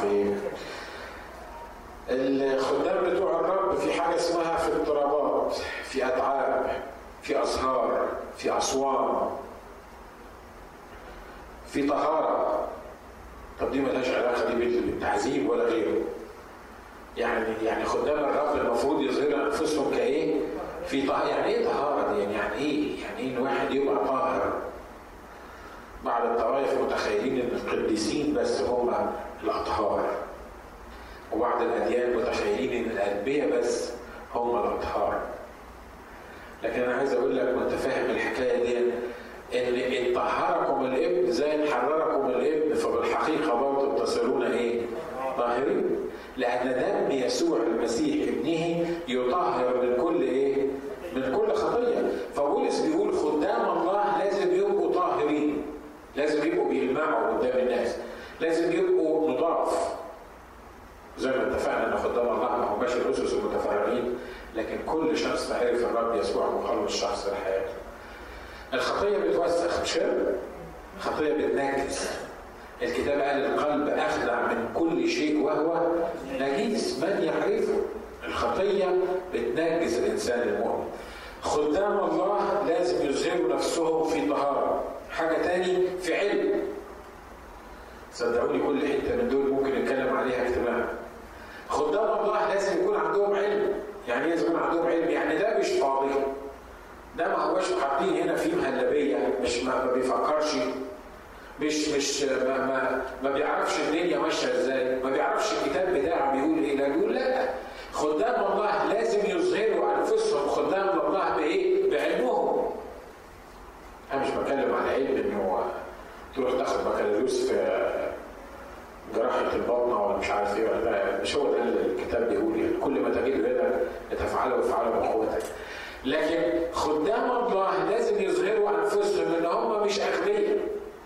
الخدام بتوع الرب في حاجه اسمها في اضطرابات في اتعاب في اسهار في اصوام في طهاره طب دي ملهاش علاقه دي بالتعذيب ولا غيره يعني يعني خدام الرب المفروض يظهروا انفسهم كايه؟ في طهاره يعني ايه طهاره دي؟ يعني ايه؟ يعني ايه ان واحد يبقى طاهر؟ بعض الطوائف متخيلين ان القديسين بس هم الاطهار وبعض الاديان متخيلين ان الانبياء بس هم الاطهار لكن انا عايز اقول لك وانت فاهم الحكايه دي ان ان طهركم الابن زي ان حرركم الابن فبالحقيقه برضه تصيرون ايه؟ طاهرين لان دم يسوع المسيح ابنه يطهر من كل ايه؟ من كل خطيه فبولس بيقول خدام الله لازم يبقوا طاهرين لازم يبقوا بيلمعوا قدام الناس لازم يبقوا نضاف زي ما اتفقنا ان خدام الله ما هماش الاسس المتفرغين لكن كل شخص عرف الرب يسوع مخلص شخص لحياته الخطيه بتوسخ مش كده؟ الخطيه بتنجس الكتاب قال القلب اخدع من كل شيء وهو نجيس من يعرفه الخطيه بتنجس الانسان المؤمن خدام الله لازم يظهروا نفسهم في طهاره حاجه تاني في علم صدقوني كل حته من دول ممكن نتكلم عليها اجتماعا خدام الله لازم يكون عندهم علم يعني ايه لازم يكون عندهم علم يعني ده مش فاضي ده ما هوش حاطين هنا فيه مهلبيه مش ما, ما بيفكرش مش مش ما, ما, ما بيعرفش الدنيا ماشيه ازاي ما بيعرفش الكتاب بتاعه بيقول ايه لا بيقول لا خدام الله لازم يظهروا انفسهم خدام الله بايه بعلمهم انا مش بتكلم على علم انه تروح تاخد بكالوريوس في جراحة البطنة ولا مش عارف ايه ولا مش هو ده اللي الكتاب بيقول يعني كل ما تجد هذا تفعله وافعله بقوتك لكن خدام الله لازم يظهروا انفسهم ان هم مش اغبياء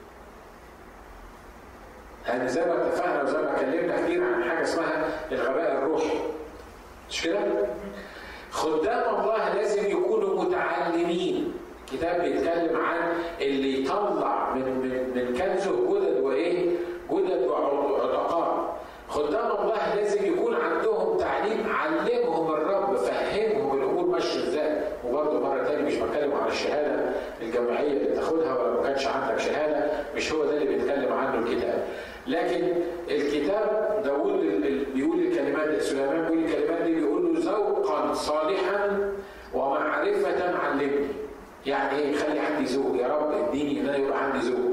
يعني زي ما اتفقنا وزي ما اتكلمنا كتير عن حاجه اسمها الغباء الروحي مش كده؟ خدام الله لازم يكونوا متعلمين الكتاب بيتكلم عن اللي يطلع من من من كنزه جدد وايه؟ جدد وعتقاء. خدام الله لازم يكون عندهم تعليم علمهم الرب فهمهم الامور ماشيه ازاي وبرضه مره ثانيه مش بتكلم عن الشهاده الجامعيه اللي تاخدها ولا ما كانش عندك شهاده مش هو ده اللي بيتكلم عنه الكتاب. لكن الكتاب داوود بيقول الكلمات دي سليمان بيقول الكلمات دي بيقول له ذوقا صالحا ومعرفه علمني. يعني ايه خلي عندي زوج يا رب اديني ان انا يبقى عندي زوج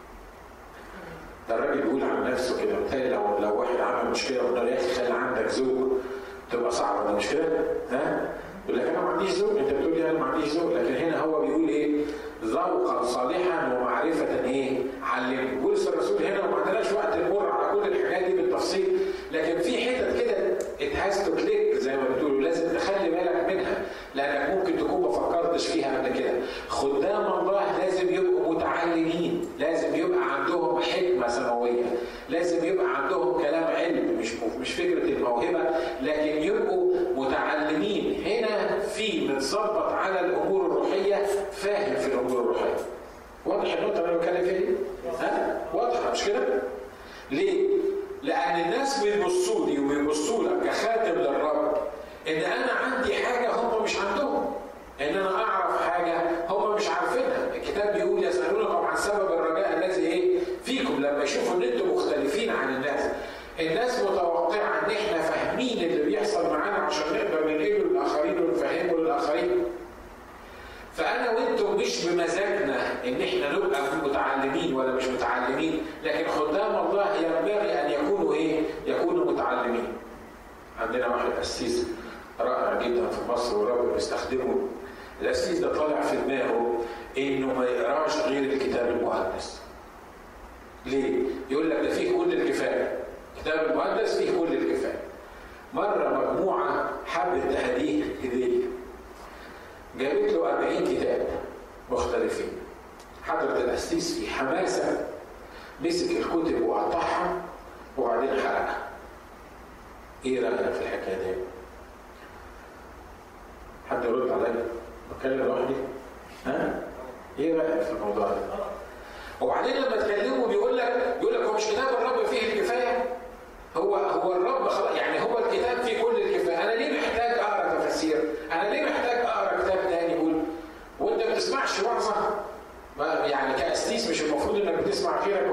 ده الراجل بيقول عن نفسه كده بالتالي لو لو واحد عمل مشكله وقلنا له يا اخي خلي عندك زوج تبقى صعبه دي مش كده؟ ها؟ يقول لك انا ما عنديش زوج انت بتقول لي انا ما عنديش زوج لكن هنا هو بيقول ايه؟ ذوقا صالحا ومعرفه ايه؟ علمني بولس الرسول هنا وما عندناش وقت نمر على كل الحاجات دي بالتفصيل لكن في حتت كده ات هاز تو كليك زي ما بتقولوا لازم تخلي بالك منها لانك ممكن تكون ما فكرتش فيها قبل كده خدام الله لازم يبقوا متعلمين لازم يبقى عندهم حكمه سماويه لازم يبقى عندهم كلام علم مش مش فكره الموهبه لكن يبقوا متعلمين هنا في متظبط على الامور الروحيه فاهم في الامور الروحيه واضح النقطه اللي انا بتكلم فيها دي؟ ها؟ واضحه مش كده؟ ليه؟ لان الناس بيبصوا لي وبيبصوا لك كخاتم للرب ان انا عندي حاجه هم مش عندهم ان انا اعرف حاجه هم مش عارفينها الكتاب بيقول يسالونكم عن سبب الرجاء الذي ايه فيكم لما يشوفوا ان انتم مختلفين عن الناس الناس متوقعه ان احنا فاهمين اللي بيحصل معانا عشان نقدر ننقله للاخرين ونفهمه للاخرين فانا وانتم مش بمزاجنا ان احنا نبقى متعلمين ولا مش متعلمين لكن خدام الله ينبغي ان يكونوا ايه يكونوا متعلمين عندنا واحد قسيس رائع جدا في مصر والرب بيستخدمه القسيس ده طالع في دماغه انه ما يقراش غير الكتاب المقدس ليه؟ يقول لك ده فيه كل الكفايه الكتاب المقدس فيه كل الكفايه مره مجموعه حبت تهديه هديه جابت له 40 كتاب مختلفين حضرة القسيس في حماسة مسك الكتب وقطعها وبعدين حرقها ايه رأيك في الحكاية دي؟ حد يرد عليا بتكلم لوحدي ها؟ ايه رأيك في الموضوع ده؟ وبعدين لما تكلمه بيقول لك يقول لك هو مش كتاب الرب فيه الكفاية؟ هو هو الرب خلاص يعني هو الكتاب فيه كل الكفاية أنا ليه محتاج أقرأ تفاسير؟ أنا ليه محتاج أقرأ كتاب تاني يقول وأنت ما بتسمعش وعظة؟ يعني كأسيس مش المفروض إنك بتسمع غيرك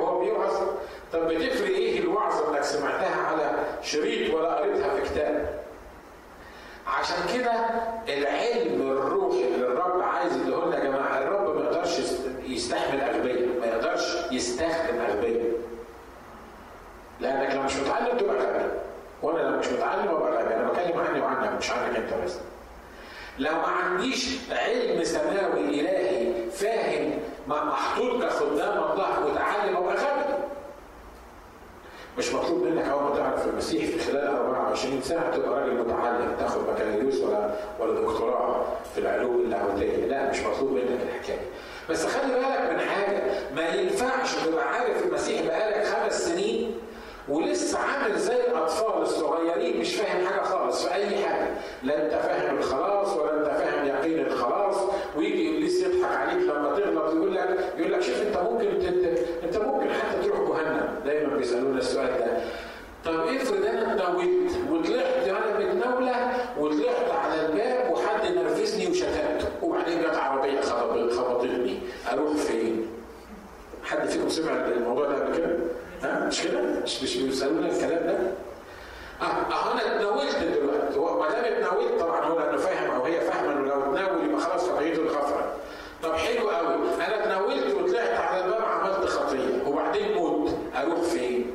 شريط ولا قريتها في كتاب عشان كده العلم الروحي اللي الرب عايز يديه يا جماعه الرب ما يقدرش يستحمل اغبياء ما يقدرش يستخدم اغبياء لانك لو مش متعلم تبقى غبي وانا لو مش متعلم ابقى غبي انا بتكلم عني وعنك مش عنك انت بس لو ما عنديش علم سماوي الهي فاهم ما محطوط كخدام الله وتعلم ابقى غبي مش مطلوب منك اول ما تعرف المسيح في خلال 24 سنه تبقى راجل متعلم تاخد بكالوريوس ولا ولا دكتوراه في العلوم اللاهوتيه، لا مش مطلوب منك الحكايه. بس خلي بالك من حاجه ما ينفعش تبقى عارف المسيح بقالك خمس سنين ولسه عامل زي الاطفال الصغيرين مش فاهم حاجه خالص في اي حاجه لا انت فاهم الخلاص ولا انت فاهم يقين الخلاص ويجي ابليس يضحك عليك لما تغلط يقول لك يقول لك شوف انت ممكن انت, انت ممكن حتى تروح جهنم دايما بيسالونا السؤال ده طب افرض انا اتناولت وطلعت انا متناوله وطلعت على الباب وحد نرفزني وشتمته وبعدين جت عربيه خبطتني اروح فين؟ حد فيكم سمع الموضوع ده قبل كده؟ ها مش كده؟ مش مش بيسالونا الكلام ده؟ اه, آه انا اتناولت دلوقتي هو ما دام اتناولت طبعا هو لانه فاهم او هي فاهمه انه لو اتناول يبقى خلاص خطيته الغفره. طب حلو قوي انا اتناولت وطلعت على الباب عملت خطيه وبعدين موت اروح فين؟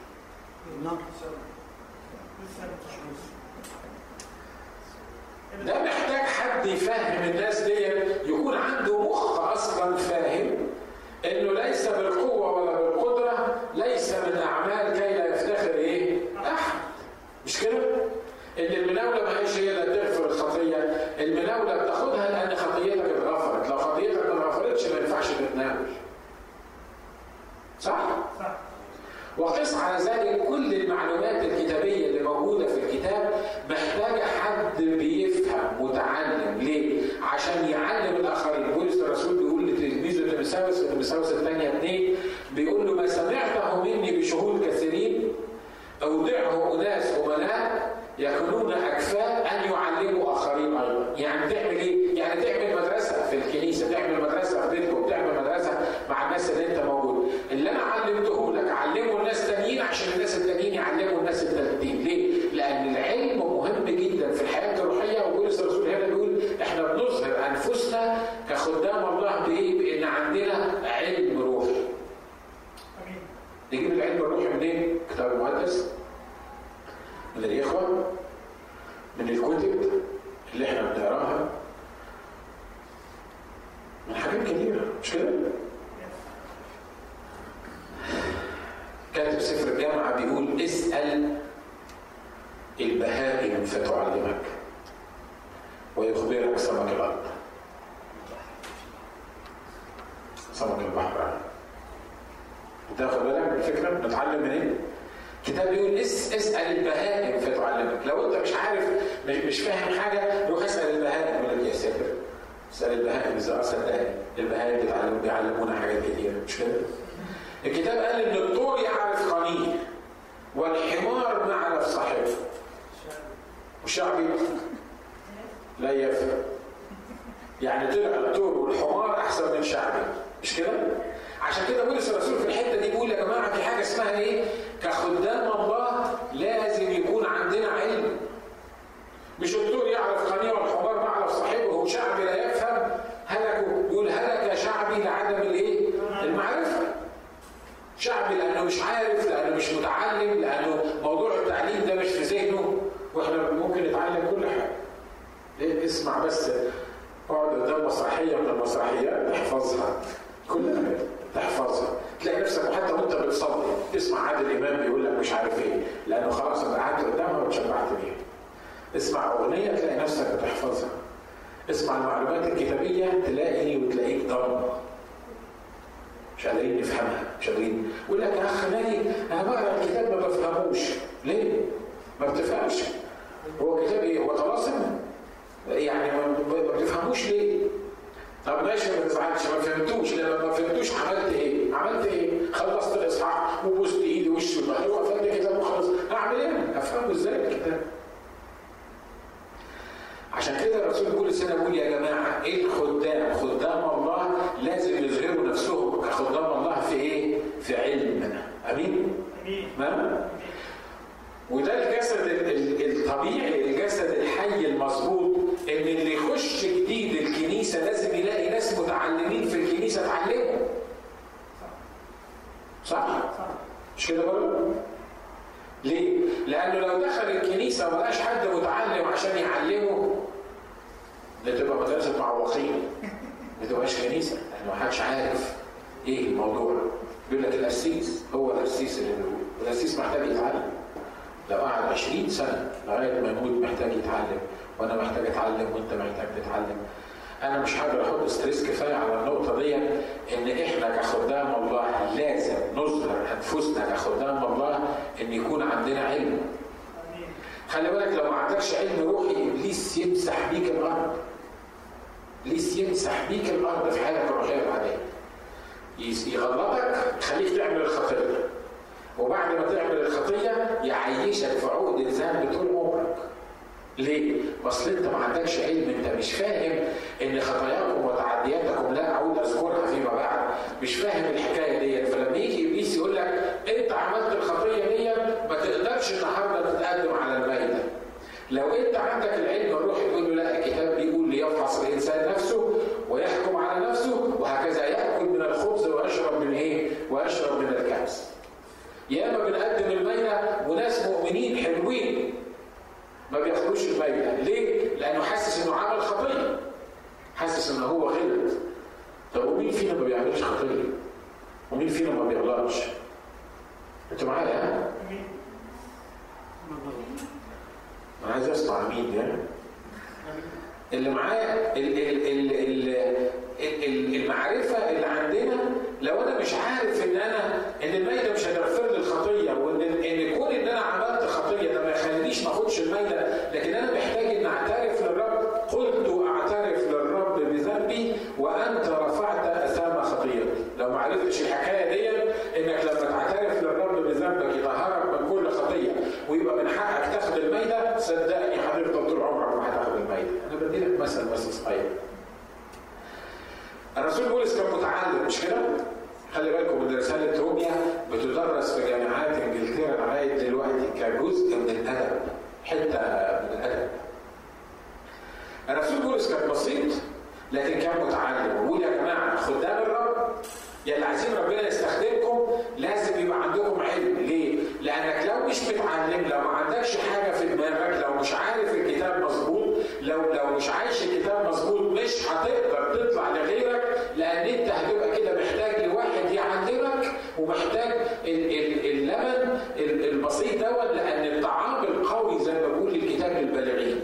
ده محتاج حد يفهم الناس دي يكون عنده مخ اصلا فاهم انه ليس بالقوه ولا بالقدره ليس من اعمال كي لا يفتخر ايه؟ احد مش كده؟ ان المناوله ما هيش هي اللي تغفر الخطيه، المناوله بتاخدها لان خطيتك اتغفرت، لو خطيتك ما اتغفرتش ما ينفعش تتناول. صح؟ صح. وقس على ذلك كل المعلومات الكتابية اللي موجودة في الكتاب محتاجة حد بيفهم متعلم ليه؟ عشان يعلم الآخرين بولس الرسول بيقول لتلميذه تيمساوس في تيمساوس الثانية اثنين بيقول له ما سمعته مني بشهود كثيرين أودعه أناس أمناء يكونون أكفاء أن يعلموا آخرين أيضا يعني تعمل إيه؟ يعني تعمل مدرسة في الكنيسة تعمل مدرسة في بيتكم تعمل مدرسة مع الناس اللي أنت موجود اللي أنا علمته لك علمه الناس تانيين عشان الناس التانيين يعلموا الناس التانيين ليه؟ لأن العلم مهم جدا في الحياة الروحية وبولس الرسول هنا بيقول إحنا بنظهر أنفسنا كخدام الله بإيه؟ بإن عندنا علم روحي نجيب العلم الروحي منين؟ كتاب المقدس من الإخوة من الكتب اللي احنا بنقراها من حاجات كتيرة مش كده؟ كاتب سفر الجامعة بيقول اسأل البهائم فتعلمك ويخبرك سمك الأرض سمك البحر تاخد بالك من الفكرة؟ نتعلم منين؟ إيه؟ الكتاب بيقول اس اسال البهائم فتعلمك لو انت مش عارف مش فاهم حاجه روح اسال البهائم يقول لك يا ساتر اسال البهائم اذا صدقني البهائم بيتعلم بيعلمونا حاجات كتير مش كده؟ الكتاب قال ان الطور يعرف قنيه والحمار معرف صاحبه وشعبي لا يفهم يعني طلع الطور والحمار احسن من شعبي مش كده؟ عشان كده بولس الرسول في الحته دي بيقول يا جماعه في حاجه اسمها ايه؟ كخدام الله لازم يكون عندنا علم. مش الدكتور يعرف قنيه والحمار معرف صاحبه وشعبي لا يفهم هلكوا يقول هلك شعبي لعدم الايه؟ المعرفه. شعبي لانه مش عارف لانه مش متعلم لانه موضوع التعليم ده مش في ذهنه واحنا ممكن نتعلم كل حاجه. ليه؟ اسمع بس اقعد قدام مسرحيه من المسرحيات تحفظها كلها تحفظها تلاقي نفسك حتى وانت بتصلي تسمع عادل امام بيقول لك مش عارف ايه لانه خلاص انت قعدت قدامها واتشبعت بيها اسمع اغنيه تلاقي نفسك بتحفظها اسمع المعلومات الكتابيه تلاقي وتلاقيك ضم مش قادرين نفهمها مش قادرين يقول لك يا اخ نادي انا بقرا الكتاب ما بفهموش ليه؟ ما بتفهمش هو كتاب ايه؟ هو طلاسم؟ يعني ما بتفهموش ليه؟ طب ماشي ما تزعلش ما فهمتوش لما ما فهمتوش عملت ايه؟ عملت ايه؟ خلصت الاصحاح وبوست ايدي وشي وظهري وقفلت الكتاب وخلص اعمل ايه؟ افهمه ازاي الكتاب؟ عشان كده الرسول كل سنه بيقول يا جماعه ايه الخدام؟ خدام الله لازم يظهروا نفسهم كخدام الله في ايه؟ في علم امين؟ امين وده الكسب لانه لو دخل الكنيسه وما لقاش حد متعلم عشان يعلمه ده تبقى مدرسه معوقين ما تبقاش كنيسه لانه ما حدش عارف ايه الموضوع بيقول لك القسيس هو القسيس اللي بيقول القسيس محتاج يتعلم لو قعد 20 سنه لغايه ما يموت محتاج يتعلم وانا محتاج اتعلم وانت محتاج تتعلم انا مش هقدر احط ستريس كفايه على النقطه دي ان احنا كخدام الله لازم نظهر انفسنا كخدام الله ان يكون عندنا علم خلي بالك لو ما عندكش علم روحي ابليس يمسح بيك الارض ابليس يمسح بيك الارض في حياتك الروحيه العاديه يغلطك يخليك تعمل الخطيه وبعد ما تعمل الخطيه يعيشك في عقد الذنب طول عمرك ليه؟ اصل انت ما عندكش علم انت مش فاهم ان خطاياكم وتعدياتكم لا اعود اذكرها فيما بعد مش فاهم الحكايه ديت فلما يجي ابليس يقول لك انت عملت الخطيه دي ما تقدرش النهارده تتقدم على الميته لو انت عندك العلم الروحي تقول له لا الكتاب بيقول ليفحص الانسان نفسه ويحكم على نفسه وهكذا ياكل من الخبز ويشرب من ايه؟ ويشرب من الكأس. ياما بنقدم الميته وناس مؤمنين حلوين ما بياخدوش الميته، ليه؟ لانه حاسس انه عمل خطيه. حاسس ان هو غلط. طب ومين فينا ما بيعملش خطيه؟ ومين فينا ما بيغلطش؟ انتوا معايا ها؟ انا عايز اسمع مين ده اللي معايا المعرفه اللي عندنا لو انا مش عارف ان انا ان الميته مش هتغفر لي الخطيه وان ان كون ان انا عملت خطيه ده ما يخلينيش ما اخدش الميته لكن انا محتاج ان اعترف للرب قلت اعترف للرب بذنبي وانت رفعت اثام خطيتي لو ما عرفتش الحكايه دي انك لما تعترف للرب بذنبك يطهرك من كل خطيه ويبقى من حقك تاخد الميته صدقني هتفضل طول عمرك ما هتاخد الميته انا بدي لك مثل بس صغير الرسول بولس كان متعلم مش كده؟ خلي بالكم ان رساله روميا بتدرس في جامعات انجلترا لغايه دلوقتي كجزء من الادب حته من الادب الرسول بولس كان بسيط لكن كان متعلم وقول يا جماعه خدام الرب يا اللي عايزين ربنا يستخدمكم لازم يبقى عندكم علم ليه؟ لانك لو مش متعلم لو ما عندكش حاجه في دماغك لو مش عارف الكتاب مظبوط لو لو مش عايش الكتاب مظبوط مش هتقدر تطلع لغيرك لان انت هتبقى كده محتاج لواحد يعلمك ومحتاج اللبن البسيط دوت لان الطعام القوي زي ما بيقول الكتاب للبالغين.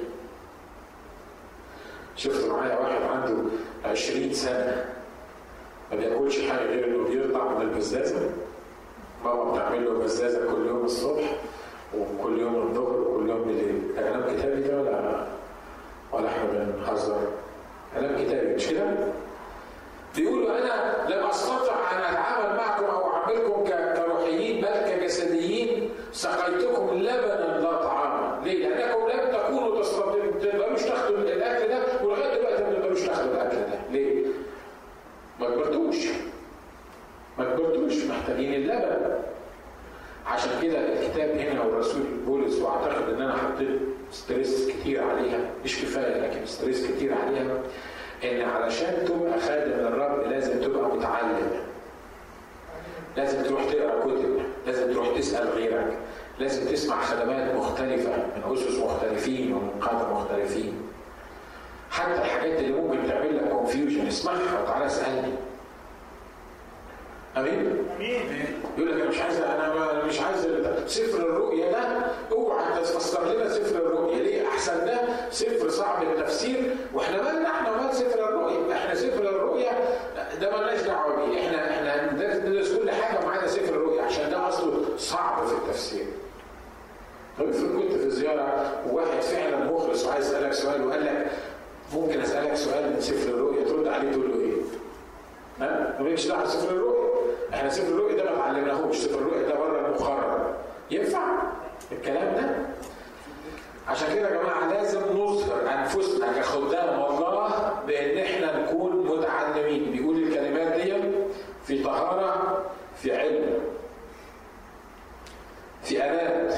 شفت معايا واحد عنده 20 سنه ما بياكلش حاجه غير انه بيطلع من البزازه ماما بتعمل له بزازه كل يوم الصبح وكل يوم الظهر وكل يوم بالليل ده كلام كتابي ده ولا ولا احنا بنهزر كلام كتابي مش كده؟ بيقولوا انا لم استطع ان اتعامل معكم او اعاملكم كروحيين بل كجسديين سقيتكم لبنا لا طعاما، ليه؟ لانكم لم تكونوا تقدروش تاخدوا الاكل ده ولغايه دلوقتي ما تقدروش تاخدوا الاكل ده، ليه؟ ما كبرتوش ما كبرتوش محتاجين اللبن عشان كده الكتاب هنا والرسول بولس واعتقد ان انا حطيت ستريس كتير عليها مش كفايه لكن ستريس كتير عليها ان علشان تبقى خادم للرب لازم تبقى متعلم لازم تروح تقرا كتب لازم تروح تسال غيرك لازم تسمع خدمات مختلفه من اسس مختلفين ومن قاده مختلفين حتى الحاجات اللي ممكن تعمل لك كونفيوجن اسمعها وتعالى اسالني امين؟ امين يقول لك انا مش عايز انا مش عايز سفر الرؤيا ده اوعى تفسر لنا سفر الرؤيا ليه؟ احسن ده سفر صعب التفسير واحنا مالنا احنا ومال سفر الرؤيا احنا سفر الرؤيا ده مالناش دعوه بيه احنا احنا ندرس كل حاجه ما عدا سفر الرؤيا عشان ده اصله صعب في التفسير. طب افرض كنت في زياره وواحد فعلا مخلص وعايز يسالك سؤال وقال لك ممكن اسالك سؤال من سفر الرؤيا ترد عليه تقول له ايه؟ ها؟ مالكش دعوه بسفر الرؤيا احنا سفر الرؤيا ده ما اتعلمناهوش سفر الرؤيا ده بره المقرر ينفع الكلام ده؟ عشان كده يا جماعه لازم نظهر انفسنا كخدام الله بان احنا نكون متعلمين بيقول الكلمات دي في طهاره في علم في انات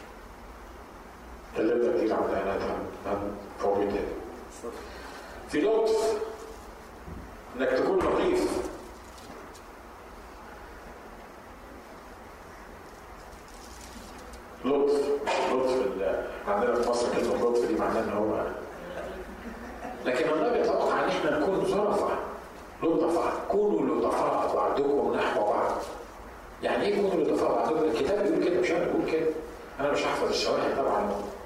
كلمنا كتير عن الانات عن فوقيتها في لطف انك تكون لطيف لطف مش لطف عندنا في مصر كلمه لطف دي معناها ان هو لكن الله بيتوقع ان احنا نكون ظرفاء لطفاء كونوا لطفاء بعضكم نحو بعض يعني ايه كونوا لطفاء بعضكم الكتاب بيقول كده مش انا بقول كده انا مش هحفظ الشواهد طبعا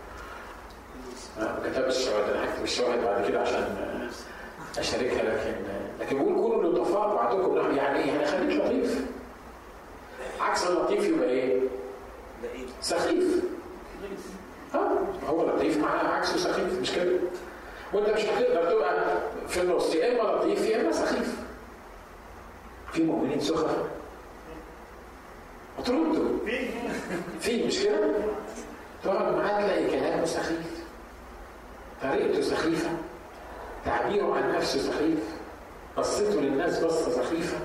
ما كتبتش الشواهد انا هكتب الشواهد بعد كده عشان اشاركها لكن لكن بقول كونوا لطفاء بعضكم نحو يعني ايه؟ يعني خليك لطيف عكس اللطيف يبقى ايه؟ سخيف ها هو لطيف معاه عكسه سخيف مش كده؟ وانت مش هتقدر تبقى في النص يا اما لطيف يا اما سخيف في مؤمنين سخفاء وتردوا في مش كده؟ تقعد معاه تلاقي كلامه سخيف طريقته سخيفة تعبيره عن نفسه سخيف بصته للناس بصة سخيفة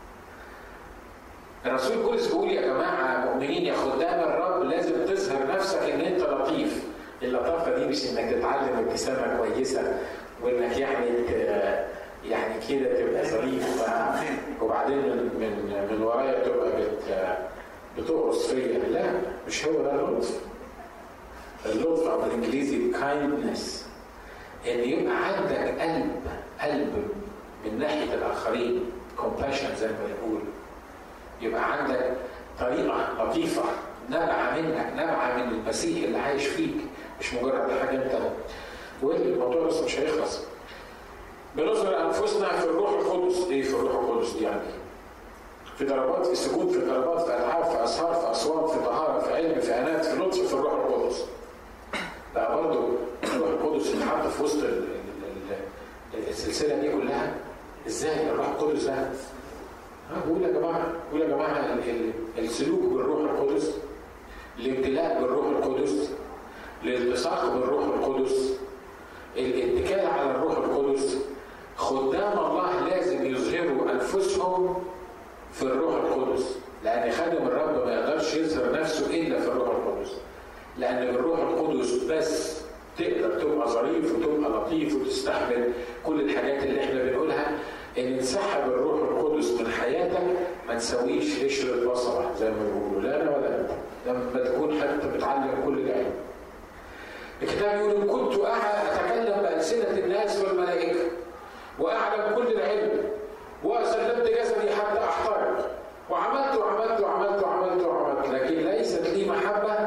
الرسول بولس بيقول يا جماعة مؤمنين يا خدام الرب لازم تظهر نفسك ان انت لطيف اللطافة دي مش انك تتعلم ابتسامة كويسة وانك يعني يعني كده تبقى ظريف وبعدين من من من ورايا تبقى بت بتقرص فيا لا مش هو ده اللطف اللطف او بالانجليزي kindness ان يبقى عندك قلب قلب من ناحيه الاخرين compassion زي ما بنقول يبقى عندك طريقه لطيفه نابعه منك نابعه من المسيح اللي عايش فيك مش مجرد حاجه انت والموضوع لسه مش هيخلص بنظهر انفسنا في الروح القدس ايه في الروح القدس دي يعني في ضربات في سكون في ضربات في العاب في اسهار في اصوات في طهاره في علم في انات في لطف في الروح القدس لا برضه الروح القدس اللي حاطه في وسط السلسله دي كلها ازاي الروح القدس ده قول يا جماعه قول يا جماعه السلوك بالروح القدس الامتلاء بالروح القدس الالتصاق بالروح القدس الاتكال على الروح القدس خدام الله لازم يظهروا انفسهم في الروح القدس لان خادم الرب ما يقدرش يظهر نفسه الا في الروح القدس لان بالروح القدس بس تقدر تبقى ظريف وتبقى لطيف وتستحمل كل الحاجات اللي احنا بنقولها ان انسحب الروح القدس من حياتك ما تسويش قشرة بصرة زي ما بيقولوا لا انا ولا انت لما تكون حتى بتعلم كل العلم الكتاب يقول ان كنت اتكلم بالسنه الناس والملائكه واعلم كل العلم وسلمت جسدي حتى احترق وعملت وعملت وعملت وعملت وعملت لكن ليست لي محبه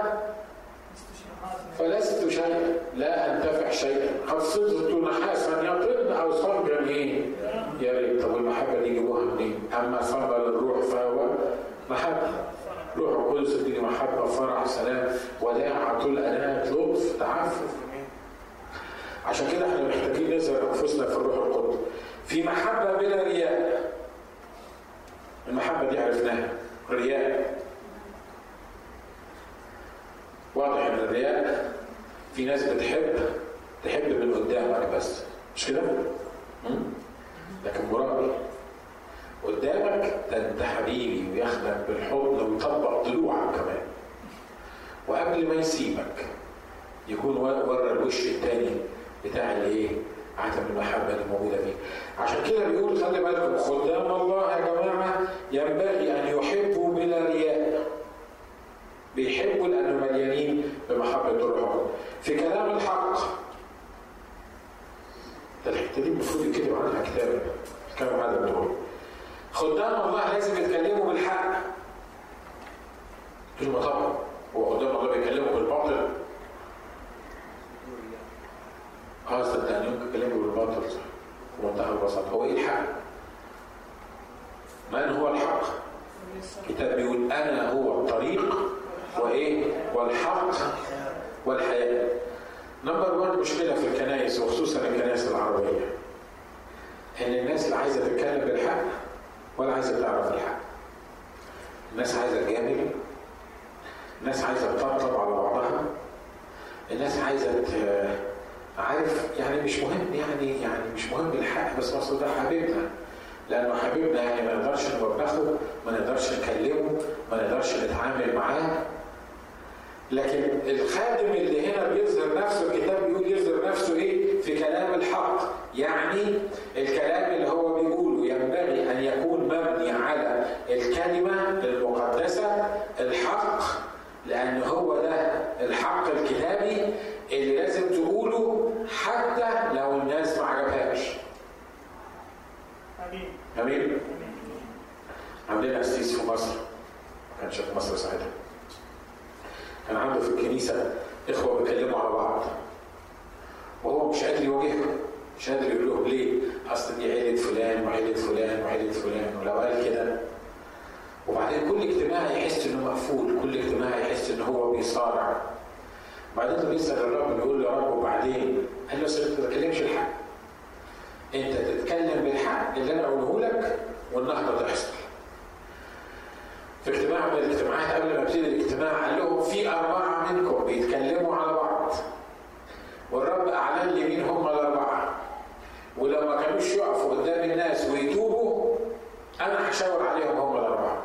فلست شيئا لا انتفع شيئا قد صرت نحاسا يطن او صلبا ايه؟ يا ريت طب المحبه دي جابوها منين؟ اما ثمر الروح فهو محبه روح القدس اديني محبه فرح سلام وداعة طول انات لطف تعفف عشان كده احنا محتاجين نظهر انفسنا في الروح القدس في محبه بلا رياء المحبه دي عرفناها رياء واضح ان الرياء في ناس بتحب تحب من قدامك بس مش كده؟ لكن مرابي قدامك ده انت حبيبي وياخدك بالحضن ويطبق ضلوعك كمان وقبل ما يسيبك يكون ورا الوش التاني بتاع الايه؟ عدم المحبه اللي موجوده فيه. عشان كده بيقول خلي بالكم خدام الله يا جماعه ينبغي ان يحبوا بلا رياء. بيحبوا لانه مليانين بمحبه الروح في كلام الحق ده الحته دي المفروض يكتب عنها كتاب كم عدد دول خدام الله لازم يتكلموا بالحق قلت له طبعا هو خدام الله بيكلموا بالباطل اه صدقني يمكن يكلموا بالباطل بمنتهى البساطه هو ايه الحق؟ من هو الحق؟ الكتاب بيقول انا هو الطريق وايه؟ والحق والحياه. نمبر 1 مشكله في الكنائس وخصوصا الكنائس العربيه. ان الناس اللي عايزه تتكلم بالحق ولا عايزه تعرف الحق. الناس عايزه تجامل. الناس عايزه تطبطب على بعضها. الناس عايزه عارف يعني مش مهم يعني يعني مش مهم الحق بس اصل ده حبيبنا لانه حبيبنا يعني ما نقدرش نوبخه ما نقدرش نكلمه ما نقدرش نتعامل معاه لكن الخادم اللي هنا بيظهر نفسه الكتاب بيقول يظهر نفسه ايه في كلام الحق يعني الكلام اللي هو بيقوله ينبغي ان يكون مبني على الكلمه المقدسه الحق لان هو ده الحق الكتابي اللي لازم تقوله حتى لو الناس ما عجبهاش امين امين عندنا قسيس في مصر ما كانش في مصر ساعتها كان عنده في الكنيسه اخوه بيتكلموا على بعض وهو مش قادر يواجههم مش قادر يقول لهم ليه؟ اصل دي عيله فلان وعيله فلان وعيله فلان ولو قال كده وبعدين كل اجتماع يحس انه مقفول، كل اجتماع يحس ان هو بيصارع. بعدين بيسال الرب بيقول له يا رب وبعدين؟ قال له انت ما تتكلمش الحق. انت تتكلم بالحق اللي انا اقوله لك والنهضه تحصل. في اجتماع من الاجتماعات قبل ما ابتدي الاجتماع قال لهم في اربعه منكم بيتكلموا على بعض. والرب اعلن لي مين هم الاربعه. ولو ما كانوش يقفوا قدام الناس ويتوبوا انا هشاور عليهم هم الاربعه.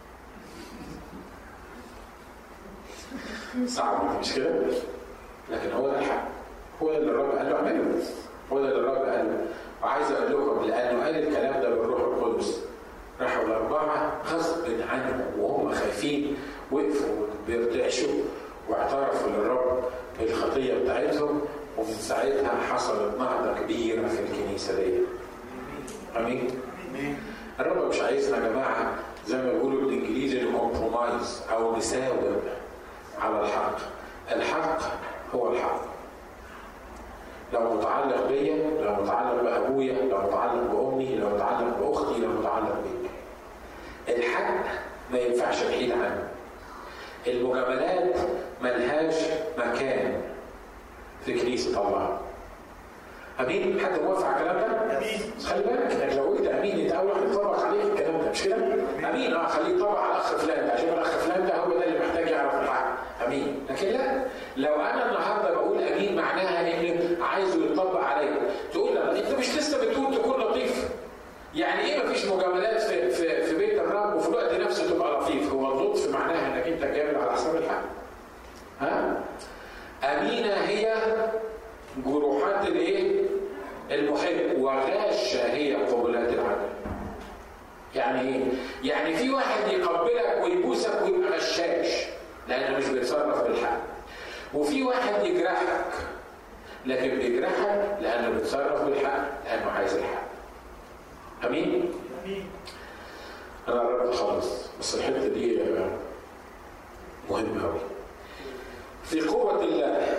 صعب مش كده؟ لكن هو ده الحق. هو ده اللي الرب قال له اعمله. هو ده اللي الرب قال له. وعايز اقول لكم لانه قال الكلام ده بالروح القدس. راحوا الاربعه غصب عنهم وهم خايفين وقفوا بيرتعشوا واعترفوا للرب بالخطيه بتاعتهم ومن ساعتها حصلت نهضه كبيره في الكنيسه دي. امين؟ الرب مش عايزنا يا جماعه زي ما بيقولوا بالانجليزي كومبرومايز او نساوم على الحق. الحق هو الحق. لو متعلق بيا، لو متعلق بابويا، لو متعلق بامي، لو متعلق باختي، لو متعلق بيك. الحق ما ينفعش بعيد عنه. المجاملات ملهاش مكان في كنيسه الله. امين حد موافق على الكلام ده؟ امين خلي بالك انك لو قلت امين انت اول واحد يطبق عليك الكلام ده مش كده؟ امين اه خليه يطبق على الاخ فلان عشان الاخ فلان ده هو ده اللي محتاج يعرف الحق امين لكن لا لو انا النهارده بقول امين معناها ان عايزه يطبق عليا تقول لا انت مش لسه بتقول تكون لطيف يعني ايه مفيش مجاملات في في في بيت الرب وفي الوقت نفسه تبقى لطيف هو اللطف معناها انك انت جامل على حساب الحق ها امينه هي جروحات الايه المحب وغاشة هي قبلات العدل يعني ايه؟ يعني في واحد يقبلك ويبوسك ويبقى غشاش لانه مش بيتصرف بالحق وفي واحد يجرحك لكن بيجرحك لانه بيتصرف بالحق لانه عايز الحق امين؟ امين انا قربت اخلص بس الحته دي مهمه قوي في قوه الله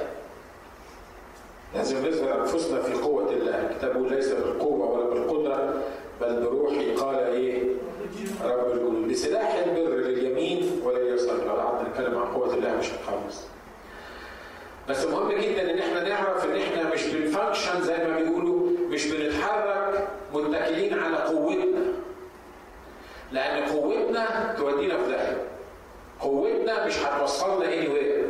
لازم نظهر انفسنا في قوه الله الكتاب ليس بالقوه ولا بالقدره بل بروحي قال ايه رب الجنود بسلاح البر لليمين ولليسار لو قعدنا نتكلم عن قوه الله مش هنخلص بس مهم جدا ان احنا نعرف ان احنا مش بنفانكشن زي ما بيقولوا مش بنتحرك متكلين على قوتنا لان قوتنا تودينا في داهيه قوتنا مش هتوصلنا اني anywhere.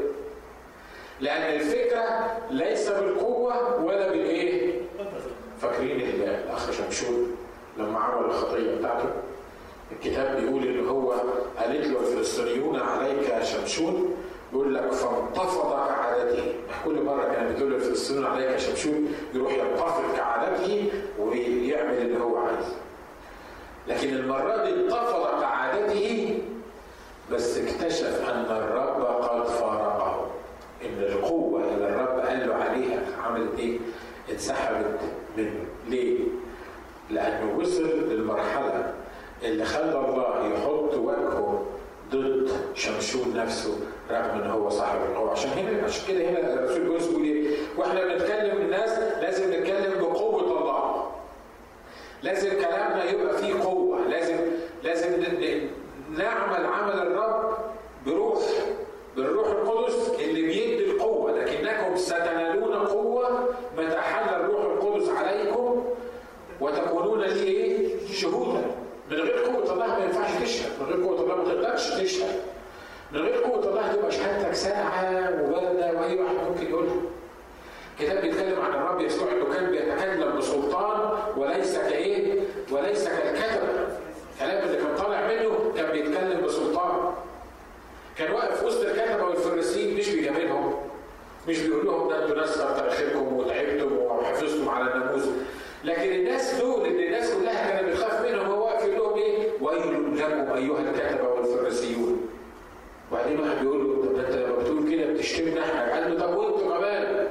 لأن الفكرة ليس بالقوة ولا بالإيه؟ فاكرين الأخ شمشون لما عمل الخطية بتاعته الكتاب بيقول إن هو قالت له الفلسطينيون عليك شمشون يقول لك فانتفض كعادته كل مرة كانت بتقول الفلسطينيون عليك شمشون يروح ينتفض كعادته ويعمل اللي هو عايزه لكن المرة دي انتفض كعادته بس اكتشف أن الرب قد فارقه ان القوه اللي الرب قال له عليها عملت ايه؟ انسحبت منه، ليه؟ لانه وصل للمرحله اللي خلى الله يحط وجهه ضد شمشون نفسه رغم ان هو صاحب القوه، عشان هنا عشان كده هنا الرسول بولس بيقول ايه؟ واحنا بنتكلم الناس لازم نتكلم بقوه الله. لازم كلامنا يبقى فيه قوه، لازم لازم نعمل عمل الرب بروح بالروح القدس اللي بيدي القوة لكنكم ستنالون قوة متى حل الروح القدس عليكم وتكونون لي ايه؟ شهودا من غير قوة الله ما ينفعش تشهد من غير قوة الله ما تقدرش تشهد من غير قوة الله تبقى شهادتك ساعة وباردة وأي واحد ممكن يقولها كتاب بيتكلم عن الرب يسوع انه كان بيتكلم بسلطان وليس كايه؟ وليس كالكتبه. الكلام اللي كان طالع منه كان بيتكلم بسلطان. كان واقف وسط الكتبه والفريسيين مش بيجاملهم مش بيقول لهم ده انتوا ناس كتر خيركم وتعبتم وحفظتم على الناموس لكن الناس دول اللي الناس كلها كانت بتخاف منهم هو واقف يقول لهم ايه؟ ويل لكم ايها الكتبه والفريسيون. وبعدين واحد بيقول له طب انت لما بتقول كده بتشتم من احنا قال له طب وانتوا كمان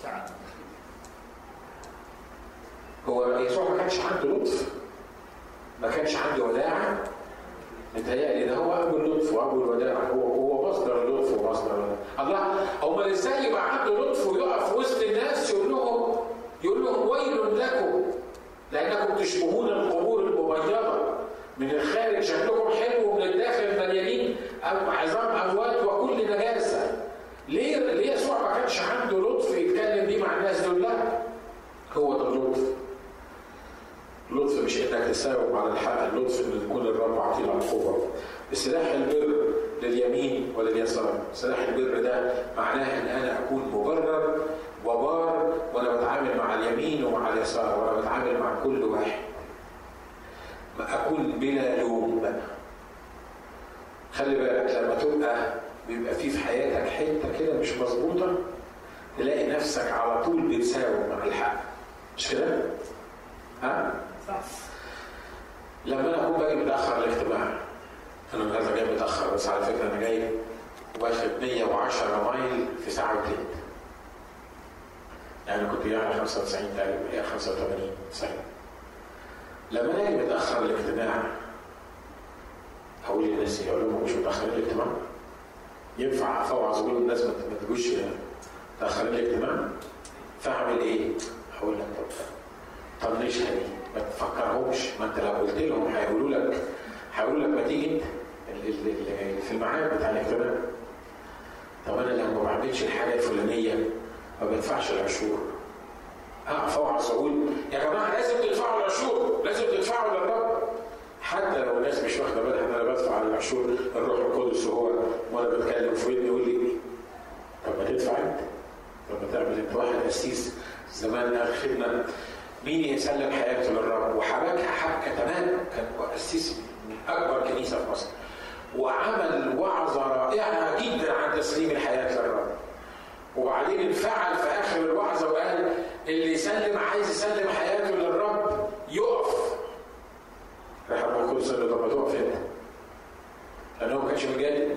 هو يسوع ما كانش عنده لطف ما كانش عنده وداعة متهيألي ده هو أبو اللطف وأبو الوداع هو هو مصدر اللطف ومصدر الله أمال إزاي يبقى عنده لطف ويقف وسط الناس يقول لهم يقول لهم ويل لكم لأنكم تشبهون القبور المبيضة من الخارج شكلكم حلو ومن الداخل مليانين عظام أموات وكل نجاسة ليه ليه يسوع ما كانش عنده لطف يتكلم بيه مع الناس دول لا هو ده اللطف اللطف مش انك تساوم على الحق اللطف ان يكون الرب عطينا القوه سلاح البر لليمين ولليسار سلاح البر ده معناه ان انا اكون مبرر وبار وانا بتعامل مع اليمين ومع اليسار وانا بتعامل مع كل واحد ما اكون بلا لوم بقى خلي بالك لما تبقى بيبقى في في حياتك حته كده مش مظبوطه تلاقي نفسك على طول بتساوم مع الحق مش كده؟ ها؟ صح لما انا اكون باجي متاخر الاجتماع انا النهارده جاي متاخر بس على فكره انا جاي واخد 110 مايل في ساعه وثلث يعني كنت جاي على 95 تقريبا 85 90 لما انا اجي متاخر الاجتماع هقول للناس اقول لهم مش متاخرين الاجتماع ينفع افوعظ اقول للناس ما تجوش متاخرين الاجتماع فاعمل ايه؟ هقول لك طب طنشها دي ما تفكرهمش ما انت لو قلت لهم هيقولوا لك هيقولوا لك ما تيجي انت في الميعاد بتاع الاجتماع طب انا لو ما بعملش الحاجه الفلانيه ما بدفعش العشور اقف اوعظ اقول يا جماعه لازم تدفعوا العشور لازم تدفعوا للرب حتى لو الناس مش واخده بالها ان انا بدفع العشور الروح القدس وهو وانا بتكلم في ودني يقول لي طب ما تدفع انت طب ما تعمل انت واحد قسيس زمان خدمه مين يسلم حياته للرب وحبكها حبكه تمام كان قسيس من اكبر كنيسه في مصر وعمل وعظه رائعه جدا عن تسليم الحياه للرب وبعدين انفعل في اخر الوعظه وقال اللي يسلم عايز يسلم حياته للرب يقف راح ابو القدس قال له طب ما تقف انت لانه ما كانش مجادل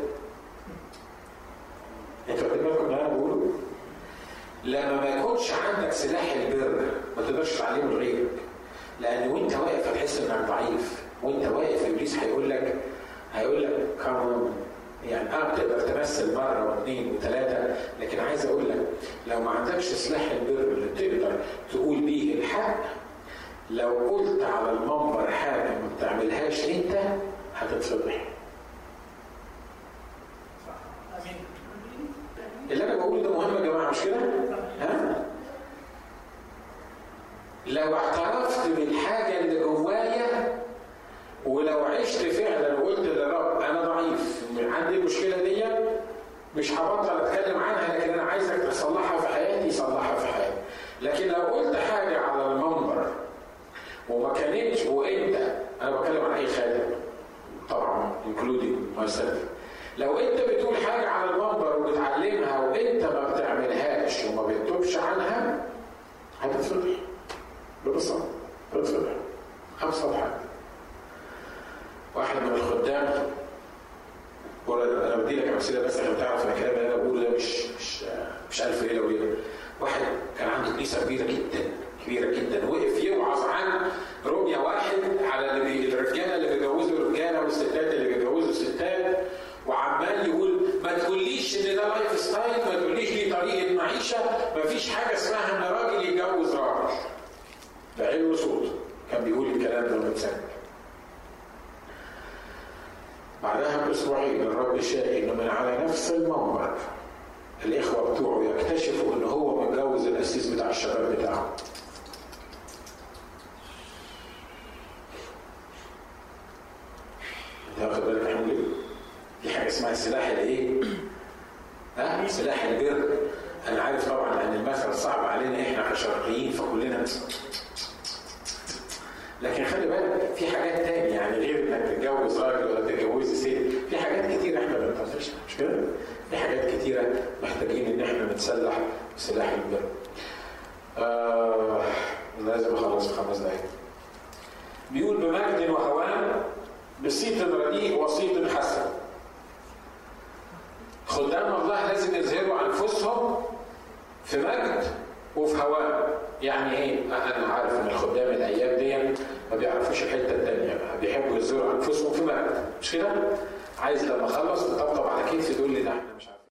انتوا واخدين بالكم اللي انا بقوله؟ لما ما يكونش عندك سلاح البر ما تقدرش تعلمه لغيرك لان وانت واقف هتحس انك ضعيف وانت واقف ابليس هيقول لك هيقول لك كمان يعني اه بتقدر تمثل مره واثنين وثلاثه لكن عايز اقول لك لو ما عندكش سلاح البر اللي تقدر تقول بيه الحق لو قلت على المنبر حاجه ما بتعملهاش انت هتتفضح اللي انا بقوله ده مهم يا جماعه مش كده؟ ها؟ لو اعترفت بالحاجه اللي جوايا ولو عشت فعلا وقلت للرب انا ضعيف عندي المشكله دي مش هبطل اتكلم عنها لكن انا عايزك تصلحها في حياتي صلحها في حياتي لكن لو قلت حاجه على المنبر وما كانتش وانت انا بتكلم عن اي خادم طبعا انكلودينج ماي لو انت بتقول حاجه على المنبر وبتعلمها وانت ما بتعملهاش وما بتتوبش عنها هتتفضح ببساطه هتتفضح ابسط حاجه واحد من الخدام انا بدي لك امثله بس عشان تعرف ان الكلام اللي انا بقوله ده مش مش مش الف ليله وليله واحد كان عنده كنيسه كبيره جدا كبيره جدا وقف يوعظ عن رؤيه واحد على اللي بي... الرجاله اللي بيجوزوا الرجاله والستات اللي بيجوزوا الستات وعمال يقول ما تقوليش ان ده لايف ستايل ما تقوليش دي طريقه معيشه ما فيش حاجه اسمها ان راجل يتجوز راجل ده علو صوت كان بيقول الكلام ده ومتسجل بعدها باسبوعين الرب شاء انه من على نفس المنبر الاخوه بتوعه يكتشفوا ان هو متجوز القسيس بتاع الشباب بتاعه انت واخد بالك يا حمدي؟ في حاجه اسمها سلاح الايه؟ ها؟ سلاح البر انا عارف طبعا ان المثل صعب علينا احنا كشرقيين فكلنا لكن خلي بالك في حاجات تانية يعني غير انك تتجوز راجل ولا تتجوزي ست في حاجات كتير احنا ما بنطفشها مش كده؟ في حاجات كتيرة محتاجين ان احنا نتسلح بسلاح البر. آه لازم اخلص في خمس دقايق. بيقول بمجد وهوان بصيت رديء وصيت حسن. خدام الله لازم يظهروا انفسهم في مجد وفي هواء يعني ايه؟ انا عارف ان الخدام الايام دي ما بيعرفوش الحته الثانيه بيحبوا يظهروا انفسهم في مجد مش كده؟ عايز لما اخلص تطبطب على كتفي تقول لي ده احنا مش عارفين